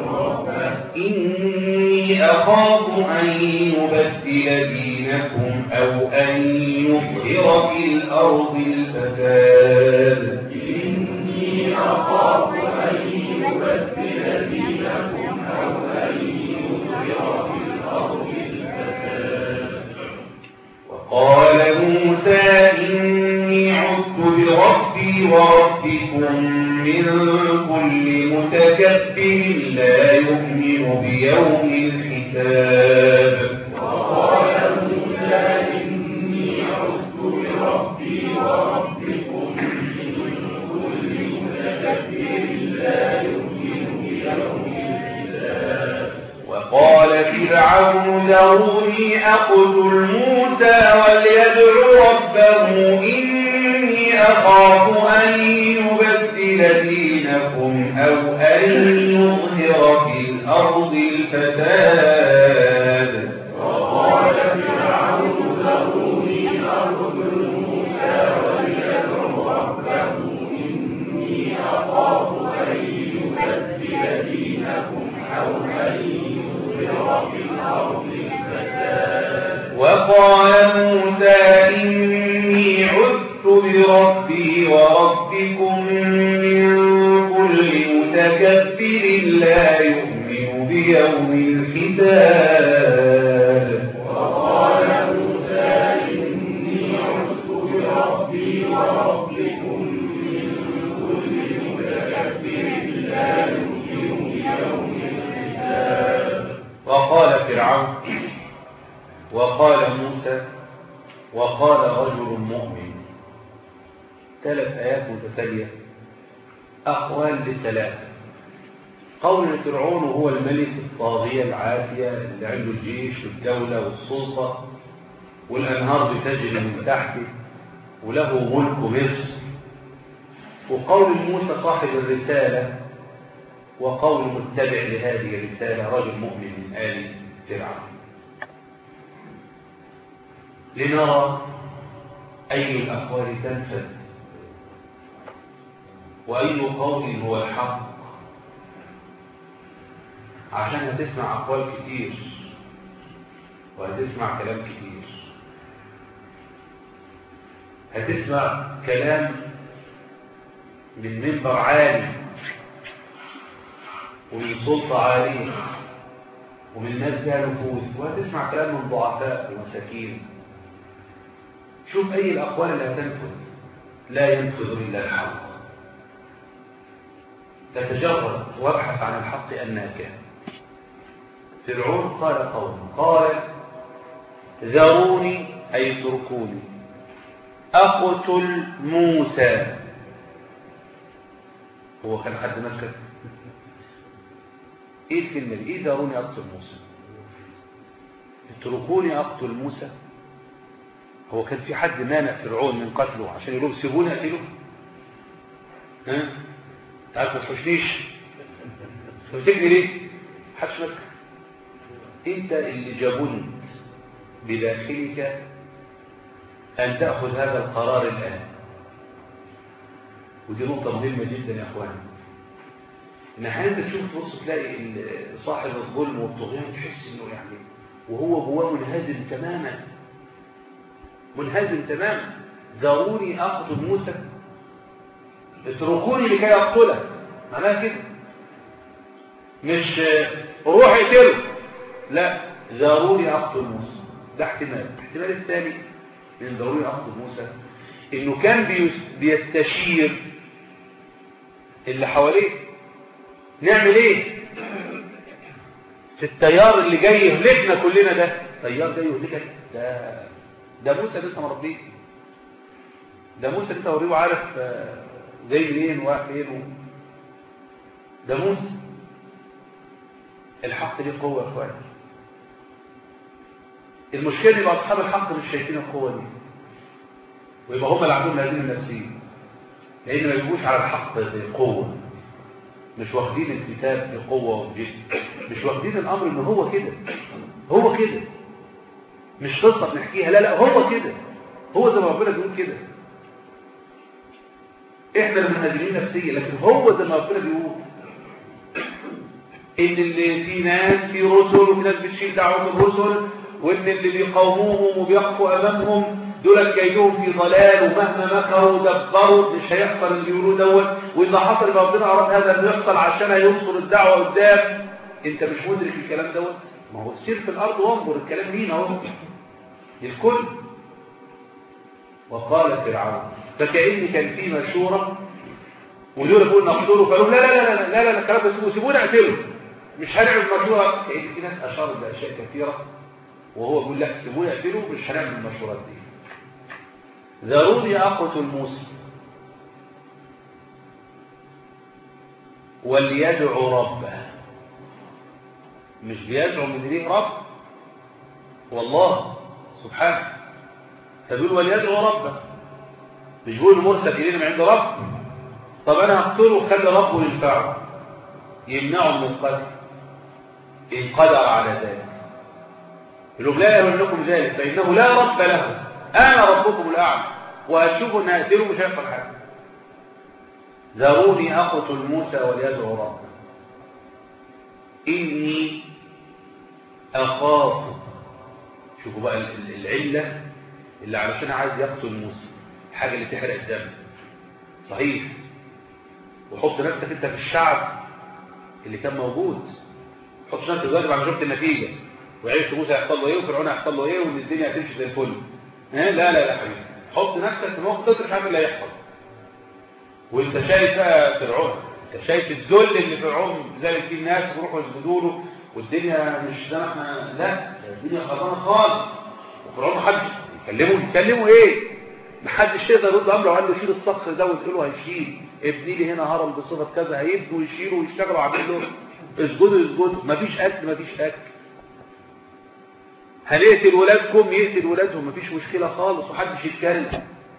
أخاف أن يبدل دينكم أو أن يظهر في الأرض الفساد إني أخاف أن يبدل دينكم أو أن يظهر في الأرض الفساد وقال موسى إني عدت بربي وربكم من كل متكبر لا يؤمن بيوم الحساب وقال موسى إني عدت بربي وربكم من كل متكبر لا يؤمن بيوم الحساب وقال فرعون ذروني أقتل موسى وليدع ربه إني أخاف أن يبدل دينكم أو أن يظهر في الأرض الفساد وقال فرعون ذروني أقتل موسى وليدع ربه إني أخاف أن يبدل دينكم أو أن يظهر في الأرض الفساد وقال موسى إني عدت بربي وربكم من كل متكبر لا يؤمن بيوم الحساب وقال موسى إني عدت بربي وربكم من كل متكبر لا يؤمن بيوم الحساب وقال فرعون وقال موسى وقال رجل مؤمن ثلاث آيات متتالية أقوال للثلاثة قول فرعون هو الملك الطاغية العافية اللي عنده الجيش والدولة والسلطة والأنهار بتجري من تحته وله ملك مصر وقول موسى صاحب الرسالة وقول متبع لهذه الرسالة رجل مؤمن من آل فرعون لنرى أي الأقوال تنفذ وأي قول هو الحق عشان هتسمع أقوال كتير وهتسمع كلام كتير هتسمع كلام من منبر عالي ومن سلطة عالية ومن ناس فيها نفوذ وهتسمع كلام من ضعفاء ومساكين شوف أي الأقوال اللي هتنفذ لا ينفذ إلا الحق تتجرد وابحث عن الحق أنك فرعون قال قوم قال ذروني أي اتركوني أقتل موسى هو كان حد مسكت ايه الكلمة دي ايه ذروني أقتل موسى اتركوني أقتل موسى هو كان في حد مانع فرعون من قتله عشان يقول سيبوني أقتله ها تعرف ما تخشنيش تفتكري ليه حدش مسك انت اللي جبنت بداخلك ان تأخذ هذا القرار الآن ودي نقطة مهمة جدا يا اخواني ان احيانا تشوف تبص تلاقي صاحب الظلم والطغيان تحس انه يعني وهو جواه منهزم تماما منهزم تماما ذروني اقتل موسى اتركوني لكي اقتله معناها كده مش روح اقتله لا ذروني اقتل موسى ده احتمال الاحتمال الثاني من ضروري اقتل موسى انه كان بيس- بيستشير اللي حواليه نعمل ايه في التيار اللي جاي يهلكنا كلنا ده التيار ده يهلكك ده ده موسى لسه مربيه ده موسى لسه مربيه وعارف آه، جاي منين ورايح فين و- ده موسى الحق ليه قوه يا اخواني المشكله يبقى اصحاب الحق مش شايفين القوه دي ويبقى هم اللي عندهم الهزيمه النفسيه لان ما يجوش على الحق بقوه مش واخدين الكتاب بقوه وبجد مش واخدين الامر ان هو كده هو كده مش قصه بنحكيها لا لا هو كده هو زي ما ربنا بيقول كده احنا اللي منهزمين نفسيا لكن هو زي ما ربنا بيقول ان اللي في ناس في رسل وفي ناس بتشيل دعوة الرسل وان اللي بيقاوموهم وبيقفوا امامهم دول جايلهم في ضلال ومهما مكروا دبروا مش هيحصل اللي بيقولوه دوت واذا حصل يبقى ربنا اراد هذا انه يحصل عشان هينصر الدعوه قدام انت مش مدرك الكلام دوت ما هو سير في الارض وانظر الكلام مين اهو الكل وقال فرعون فكأن كان في مشورة ودول يقول نقتله فقالوا لا لا لا لا لا لا الكلام ده سيبوه سيبونا اقتله مش هنعمل مشورة كأن في ناس أشاروا بأشياء كثيرة وهو يقول لا سيبونا اقتله مش هنعمل المشورات دي ذروني أقتل موسى وليدعو ربه مش بيدعو من ليه رب والله سبحانه فبيقول وليدعو ربه مش بيقول مرسل إلينا من عند رب طب أنا هقتله وخلي ربه ينفعه يمنعه من القتل إن قدر على ذلك يقول لا يملكم ذلك فإنه لا رب له أنا ربكم الأعلى وهتشوفوا أن هقتله مش هيحصل حاجة ذروني أقتل موسى وليدعو ربه إني أخاف شوفوا بقى العلة اللي علشان عايز يقتل موسى الحاجة اللي تحرق الدم صحيح وحط نفسك انت في الشعب اللي كان موجود حط نفسك دلوقتي بعد ما شفت النتيجة وعرفت موسى هيحصل له ايه وفرعون هيحصل له ايه وان الدنيا هتمشي زي الفل ها لا لا لا حبيبي حط نفسك في موقف مش عارف اللي هيحصل وانت شايف بقى فرعون انت شايف الذل اللي فرعون ذلك فيه الناس ويروحوا يسجدوا له والدنيا مش زي ما احنا لا الدنيا خربانه خالص وفرعون محدش يكلموا يتكلموا ايه محدش يقدر يرد امره وقال له شيل الصخر ده وتقول له هيشيل ابني لي هنا هرم بصفه كذا هيبنوا ويشيلوا ويشتغلوا عاملين له اسجدوا اسجدوا مفيش اكل مفيش اكل هنقتل ولادكم يقتل ولادهم مفيش مشكله خالص ومحدش يتكلم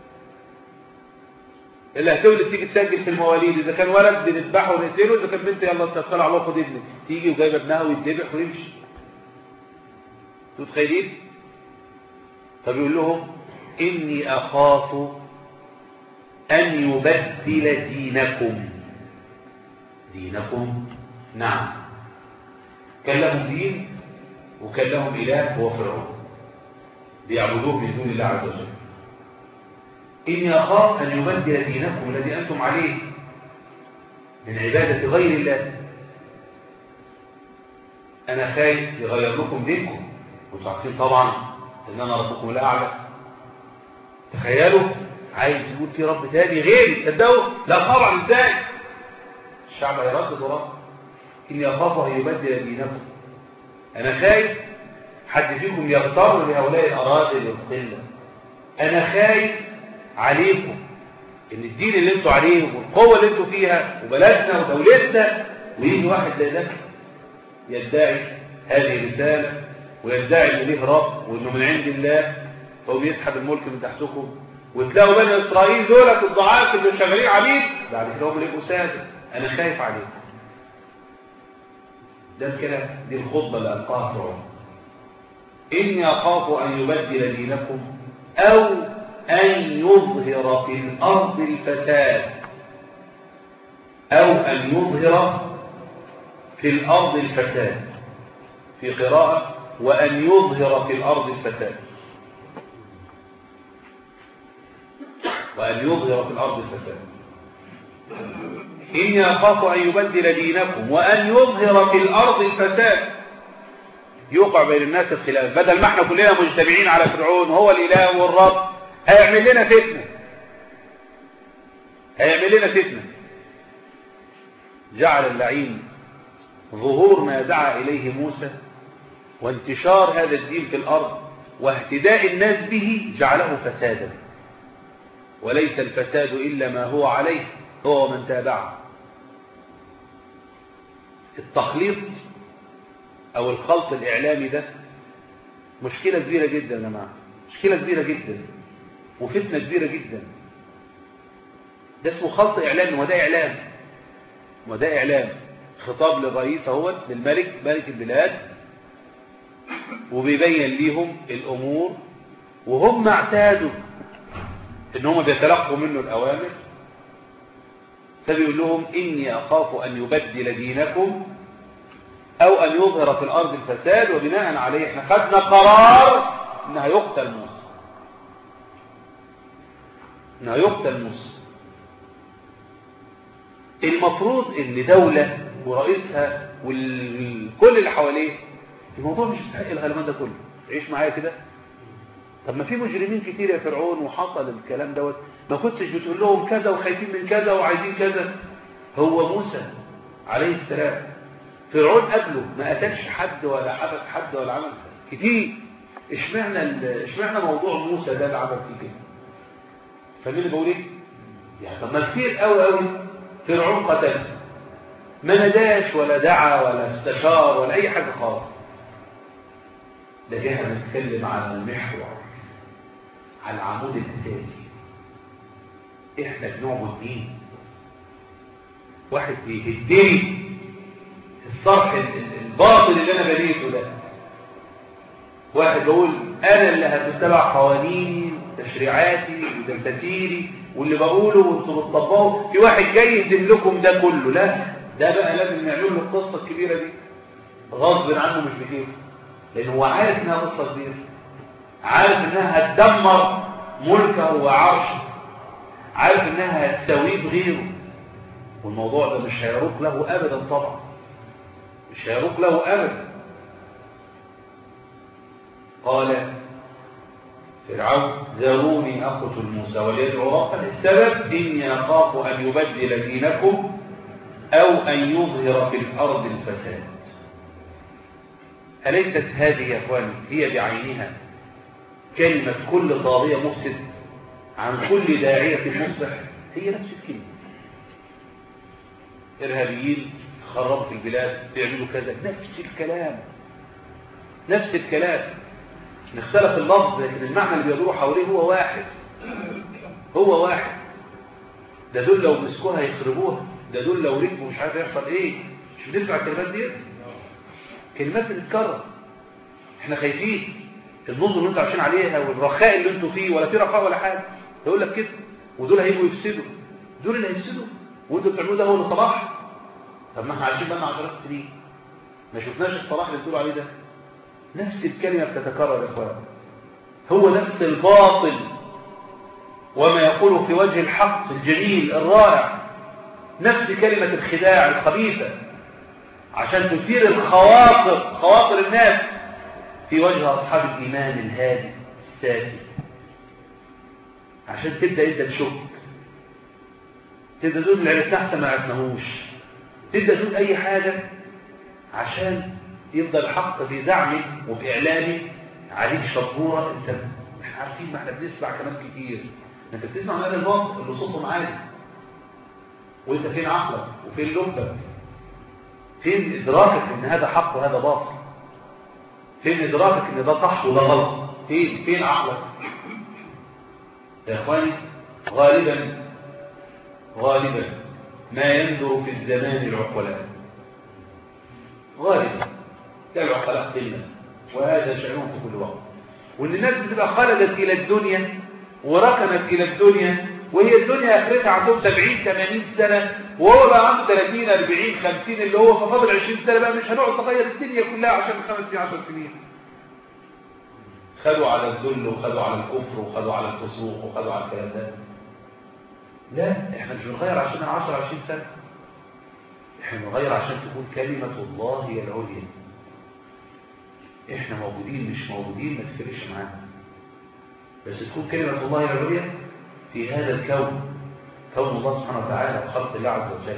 اللي هتولد تيجي تسجل في المواليد اذا كان ولد بنذبحه ونقتله اذا كان بنت يلا تدخل على خد ابنك تيجي وجايبه ابنها ويتذبح ويمشي انتوا متخيلين فبيقول لهم اني اخاف ان يبدل دينكم دينكم نعم كان لهم دين وكان لهم اله هو فرعون بيعبدوه من دون الله عز وجل إني أخاف أن يبدل دينكم الذي أنتم عليه من عبادة غير الله أنا خايف يغير لكم دينكم وانتم عارفين طبعا إن أنا ربكم الأعلى تخيلوا عايز يقول في رب تاني غيري تصدقوا لا طبعا ازاي الشعب هيردد ورب إني أخاف أن يبدل دينكم أنا خايف حد فيكم يغتر لهؤلاء الأراضي والقلة أنا خايف عليكم ان الدين اللي انتوا عليه والقوة اللي انتوا فيها وبلدنا ودولتنا ويجي واحد زي ده يدعي هذه الرسالة ويدعي ان ليه رب وانه من عند الله فهو بيسحب الملك من تحتكم وتلاقوا بني اسرائيل دولت الضعاف اللي شغالين عبيد بعد كده هم يبقوا سادة انا خايف عليكم ده الكلام دي الخطبة اللي ألقاها فرعون إني أخاف أن يبدل دينكم أو أن يظهر في الأرض الفساد أو أن يظهر في الأرض الفساد في قراءة وأن يظهر في الأرض الفساد وأن يظهر في الأرض الفساد إني أخاف أن يبدل دينكم وأن يظهر في الأرض الفساد يوقع بين الناس الخلاف بدل ما احنا كلنا مجتمعين على فرعون هو الإله والرب هيعمل لنا فتنة هيعمل لنا فتنة جعل اللعين ظهور ما دعا إليه موسى وانتشار هذا الدين في الأرض واهتداء الناس به جعله فسادا وليس الفساد إلا ما هو عليه هو ومن تابعه التخليط أو الخلط الإعلامي ده مشكلة كبيرة جدا يا جماعة مشكلة كبيرة جدا وفتنة كبيرة جدا ده اسمه خلط إعلامي وده إعلام وده إعلام خطاب للرئيس اهوت للملك ملك البلاد وبيبين ليهم الأمور وهم اعتادوا ان هم بيتلقوا منه الأوامر فبيقول لهم إني أخاف أن يبدل دينكم أو أن يظهر في الأرض الفساد وبناء عليه احنا خدنا قرار إنها يقتل موسى إنها يقتل موسى المفروض إن دولة ورئيسها وكل اللي حواليه الموضوع مش يستحق الغلمان ده كله عيش معايا كده طب ما في مجرمين كتير يا فرعون وحصل الكلام دوت ما كنتش بتقول لهم كذا وخايفين من كذا وعايزين كذا هو موسى عليه السلام فرعون قبله ما قتلش حد ولا حبس حد ولا عمل كتير اشمعنى ال- اشمعنى موضوع موسى ده اللي عمل فيه كده فاهمين اللي بقول ايه يعني طب ما كتير قوي قوي فرعون قتل ما نداش ولا دعا ولا استشار ولا اي حاجه خالص ده جه بنتكلم على المحور على العمود الاساسي احنا بنعبد مين واحد بيهدني الصرح ال- ال- الباطل اللي انا بنيته ده واحد بقول انا اللي هتتبع قوانيني تشريعاتي ودستاتيري واللي بقوله وانتم بتطبقوا في واحد جاي يهدم لكم ده كله لا ده بقى لازم نعمل له القصه الكبيره دي غصب عنه مش بكيفه لان هو عارف انها قصه كبيره عارف انها هتدمر ملكه وعرشه عارف انها هتساويه بغيره والموضوع ده مش هيروق له ابدا طبعا مش هيروق له ابدا قال فرعون ذروني اقتل موسى وليدعو ربه السبب اني اخاف ان يبدل دينكم او ان يظهر في الارض الفساد اليست هذه يا اخواني هي بعينها كلمه كل طاغيه مفسد عن كل داعيه مصلح هي نفس الكلمه ارهابيين خربوا في البلاد بيعملوا كذا نفس الكلام نفس الكلام نختلف اللفظ لكن المعنى اللي بيدور حواليه هو واحد هو واحد ده دول لو مسكوها يخربوها ده دول لو ركبوا مش عارف يحصل ايه مش بنسمع الكلمات دي كلمات بتتكرر احنا خايفين النظم اللي انتوا عايشين عليها والرخاء اللي انتوا فيه ولا في رخاء ولا حاجه يقول لك كده ودول هيجوا يفسدوا دول اللي هيفسدوا وانتوا بتعملوه ده هو اللي صلاح طب ما احنا عايشين بقى عشرات سنين ما شفناش الصلاح اللي بتقولوا عليه ده نفس الكلمة بتتكرر يا اخوان هو نفس الباطل وما يقوله في وجه الحق الجميل الرائع نفس كلمة الخداع الخبيثة عشان تثير الخواطر خواطر الناس في وجه أصحاب الإيمان الهادي السادي عشان تبدأ انت تشك تبدأ تقول اللي عرفناه احسن ما عرفناهوش تبدأ تقول أي حاجة عشان يفضل الحق في زعمي وبإعلامي عليك شطورة انت احنا عارفين ما احنا بنسمع كلام كتير انت بتسمع من هذا الوقت اللي صوتهم عالي وانت فين عقلك وفين لبك فين ادراكك ان هذا حق وهذا باطل فين ادراكك ان ده صح وده غلط فين فين عقلك يا اخواني غالبا غالبا ما يندر في الزمان العقلاء غالبا تابع خلق قلة وهذا شأنهم في كل وقت وان الناس بتبقى خلدت الى الدنيا وركنت الى الدنيا وهي الدنيا اخرتها عندهم 70 80 سنة وهو بقى عنده 30 40 50 اللي هو ففاضل 20 سنة بقى مش هنقعد نغير الدنيا كلها عشان خمس سنين 10 سنين خدوا على الذل وخدوا على الكفر وخدوا على الفسوق وخدوا على الكلام ده لا احنا مش بنغير عشان 10 20 سنة احنا بنغير عشان تكون كلمة الله هي العليا احنا موجودين مش موجودين ما تفرقش معانا بس تكون كلمة الله هي العليا في هذا الكون كون الله سبحانه وتعالى وخلق الله عز وجل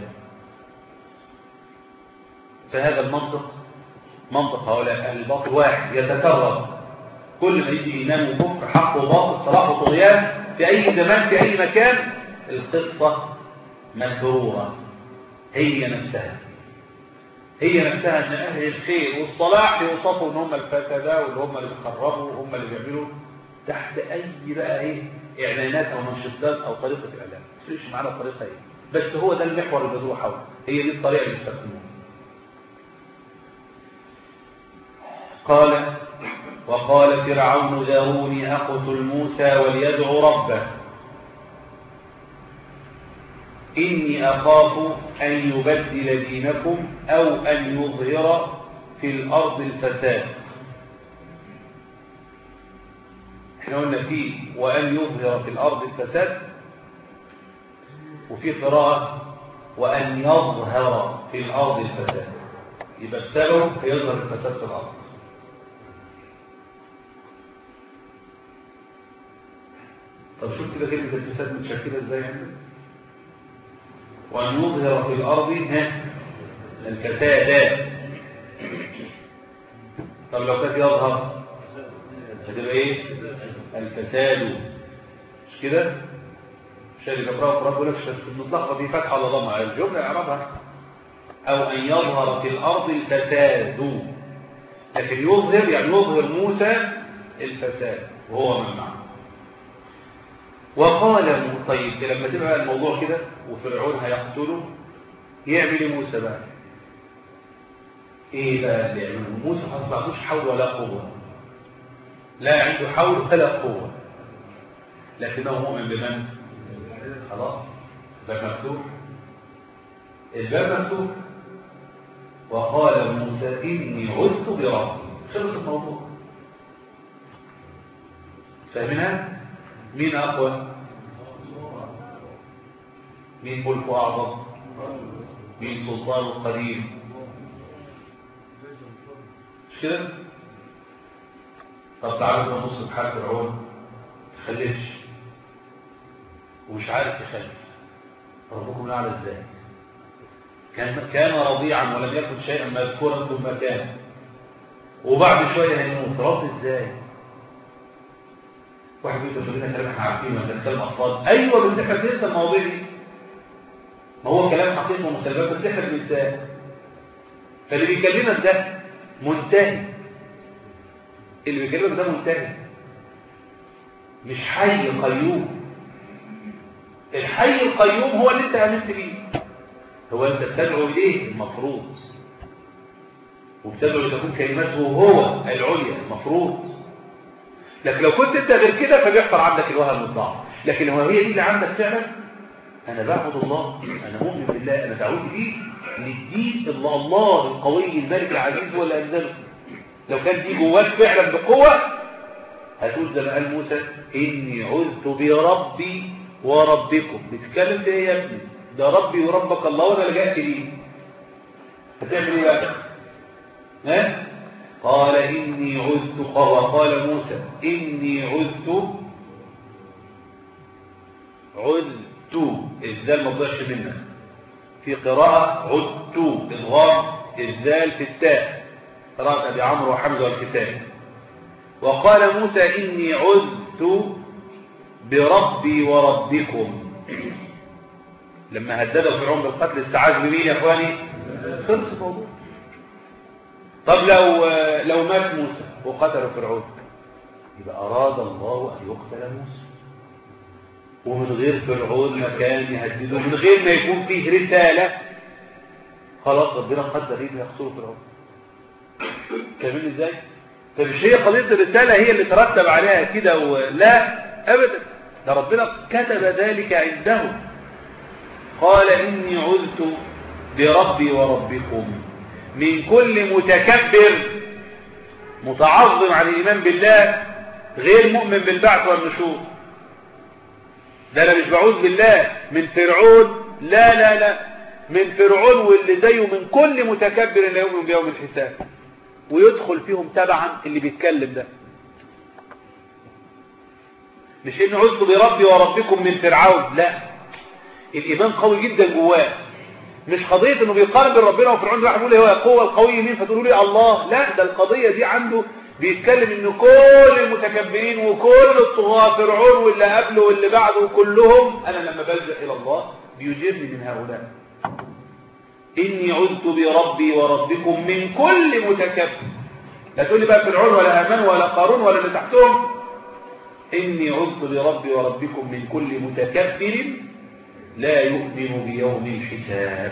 فهذا المنطق منطق هؤلاء أهل الباطل واحد يتكرر كل ما يجي إيمان وكفر حق وباطل صلاح وطغيان في أي زمان في أي مكان القصة مكرورة هي نفسها هي نفسها ان اهل الخير والصلاح يوصفوا ان هم الفسدة واللي هم اللي بيخربوا وهم اللي بيعملوا تحت اي بقى ايه اعلانات او منشطات او طريقة اعلان ما تفرقش معانا الطريقة ايه بس هو ده المحور اللي بيدور حوله هي دي الطريقة اللي بيستخدموها قال وقال فرعون ذروني اقتل موسى وليدعو ربه إني أخاف أن يبدل دينكم أو أن يظهر في الأرض الفساد احنا قلنا فيه وأن يظهر في الأرض الفساد وفي قراءة وأن يظهر في الأرض الفساد يبقى السبب يظهر الفساد في الأرض طب شوف كده كلمة الفساد متشكلة ازاي عندك وأن يظهر في الأرض ها الفساد طب لو كانت يظهر هتبقى ايه الفساد مش كده مش اللي بيقرأوا في رب لك المطلقة دي فتحة ولا ضمة الجملة اعرابها أو أن يظهر في الأرض الفساد لكن يظهر يعني يظهر موسى الفساد وهو من معه وقال طيب لما تبقى الموضوع كده وفرعون هيقتله يعمل ايه موسى بقى ايه بقى اللي يعمله موسى خلاص ما عندوش حول ولا قوه لا عنده حول ولا قوه لكنه مؤمن بمن خلاص الباب مفتوح الباب مفتوح وقال موسى اني عذت بربي خلص الموضوع فاهمينها مين اقوى مين ملك اعظم مين سلطان قدير مش كده طب تعالوا نبص في حال فرعون تخلفش ومش عارف يخلف ربكم الاعلى ازاي كان كان رضيعا ولم يكن شيئا مذكورا ثم كان وبعد شويه هيموت رد ازاي واحد يقول لك كلام احنا عارفينه ولا كلام اطفال ايوه بس احنا بننسى المواضيع دي ما هو كلام حقيقي ومسلمات بس احنا بننساه فاللي بيكلمك ده منتهي اللي بيكلمك ده منتهي مش حي قيوم الحي القيوم هو اللي انت امنت بيه هو انت بتدعو اليه المفروض وبتدعو لتكون كلماته هو العليا المفروض لكن لو كنت انت غير كده فبيحصل عندك الوهم والضعف لكن هو هي دي اللي عندك فعلا انا بعبد الله انا مؤمن بالله انا دعوتي دي للدين الله الله القوي الملك العزيز هو اللي انزله لو كان دي جواك فعلا بقوه هتقول زي ما قال موسى اني عذت بربي وربكم بتتكلم في ايه يا ابني ده ربي وربك الله وانا لجأت ليه هتعمل ايه بقى ها قال إني عذت وقال موسى إني عذت عذت الزال ما تضيعش منك في قراءة عدت إضغام الزال في التاء قراءة أبي عمرو وحمزة والكتاب وقال موسى إني عذت بربي وربكم لما هدده فرعون بالقتل استعاذ بمين يا اخواني خلص الموضوع طب لو لو مات موسى وقتل فرعون يبقى أراد الله أن يقتل موسى ومن غير فرعون ما كان يهدده من غير ما يكون فيه رسالة خلاص ربنا قدر ايه يقتل فرعون فاهمين ازاي فمش هي قضية الرسالة هي اللي ترتب عليها كده ولا أبدا ده ربنا كتب ذلك عنده قال إني عذت بربي وربكم من كل متكبر متعظم عن الإيمان بالله غير مؤمن بالبعث والنشور ده أنا مش بعوذ بالله من فرعون لا لا لا من فرعون واللي زيه من كل متكبر لا يؤمن بيوم الحساب ويدخل فيهم تبعا اللي بيتكلم ده مش إن عذت بربي وربكم من فرعون لا الإيمان قوي جدا جواه مش قضية انه بيقارن بين ربنا وفرعون واحد يقول هو القوة القوي مين فتقولوا لي الله لا ده القضية دي عنده بيتكلم ان كل المتكبرين وكل الطغاة فرعون واللي قبله واللي بعده كلهم انا لما بلجأ الى الله بيجيرني من هؤلاء اني عذت بربي وربكم من كل متكبر لا تقول لي بقى فرعون ولا امان ولا قارون ولا اللي تحتهم اني عذت بربي وربكم من كل متكبر لا يؤمن بيوم الحساب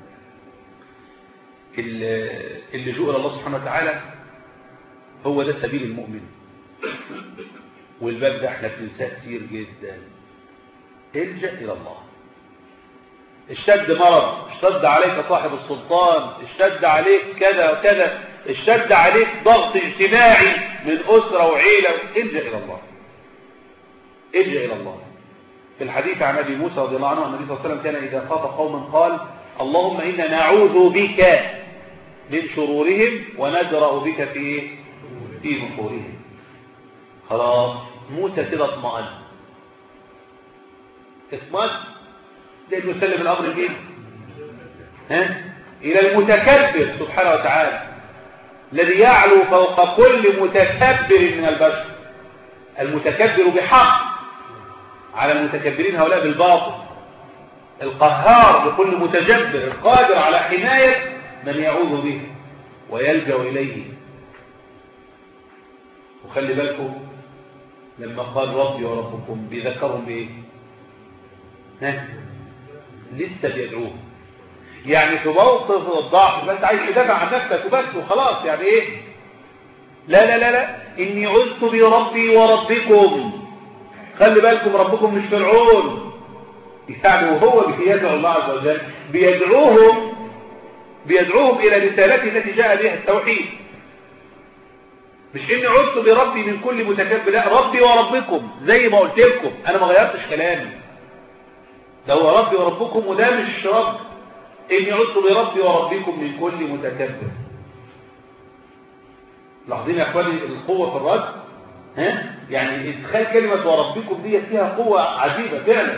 اللجوء إلى الله سبحانه وتعالى هو ده سبيل المؤمن والباب ده احنا بننساه كتير جدا الجأ إلى الله اشتد مرض اشتد عليك صاحب السلطان اشتد عليك كذا وكذا اشتد عليك ضغط اجتماعي من أسرة وعيلة الجأ إلى الله الجأ إلى الله في الحديث عن أبي موسى رضي الله عنه النبي صلى الله عليه وسلم كان إذا خاف قوما قال اللهم إنا نعوذ بك من شرورهم ونجرأ بك في في نحورهم خلاص موسى كده اطمأن اطمأن لأنه سلم الأمر لمين ها إلى المتكبر سبحانه وتعالى الذي يعلو فوق كل متكبر من البشر المتكبر بحق على المتكبرين هؤلاء بالباطل القهار لكل متجبر القادر على حماية من يعوذ به ويلجأ إليه وخلي بالكم لما قال ربي وربكم بيذكرهم بإيه ها لسه بيدعوه يعني في موقف الضعف بس عايز تدافع عن نفسك وبس وخلاص يعني ايه لا لا لا لا اني عذت بربي وربكم خلي بالكم ربكم مش فرعون يعني وهو بيدعو الله عز وجل بيدعوهم بيدعوهم الى رسالته التي جاء بها التوحيد مش اني عذت بربي من كل متكبر لا ربي وربكم زي ما قلت لكم انا ما غيرتش كلامي ده هو ربي وربكم وده مش رب إني عدت بربي وربكم من كل متكبر لاحظين يا أخواني القوة في الرد ها؟ يعني ادخال كلمة وربكم دي فيها قوة عجيبة فعلا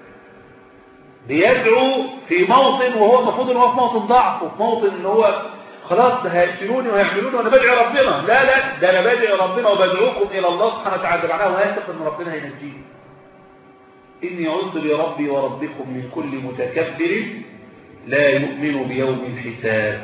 بيدعو في موطن وهو المفروض ان هو في موطن ضعف وفي موطن ان هو خلاص ده هيقتلوني وهيعملوني وانا بدعي ربنا لا لا ده انا بدعي ربنا وبدعوكم الى الله سبحانه وتعالى معناه واثق ان ربنا هينجيني اني عدت بربي وربكم من كل متكبر لا يؤمن بيوم الحساب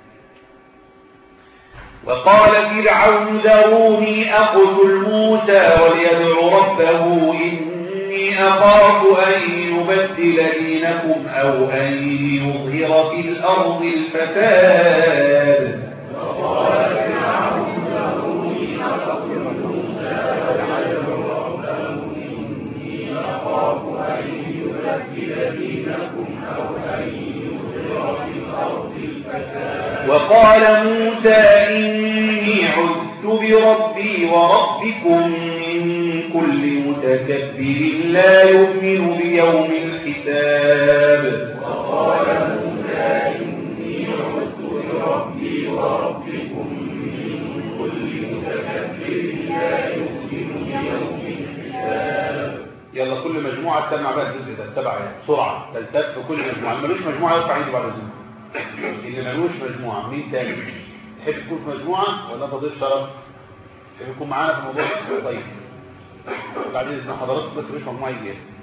وقال فرعون ذروني أقتل موسى وليدع ربه إني أخاف أن يبدل دينكم أو أن يظهر في الأرض الفساد وقال فرعون ذروني أقتل موسى وليدع ربه إني أخاف أن يبدل دينكم أو أن يظهر في الأرض الفساد وقال موسى إني عذت بربي وربكم من كل متكبر لا يؤمن بيوم الحساب وقال موسى إني عذت بربي وربكم من كل متكبر لا يؤمن بيوم الحساب يلا كل مجموعة تسمع بقى الجزء ده تبع يعني بسرعة تلتف كل مجموعة اللي ملوش مجموعة يرفع ايده بعد الزمن اللي ملوش مجموعة مين تاني تحب تكون في مجموعة ولا تضيف شرف تحب يكون معانا في الموضوع طيب بعدين اسمع حضراتكم بس مش مجموعة يجي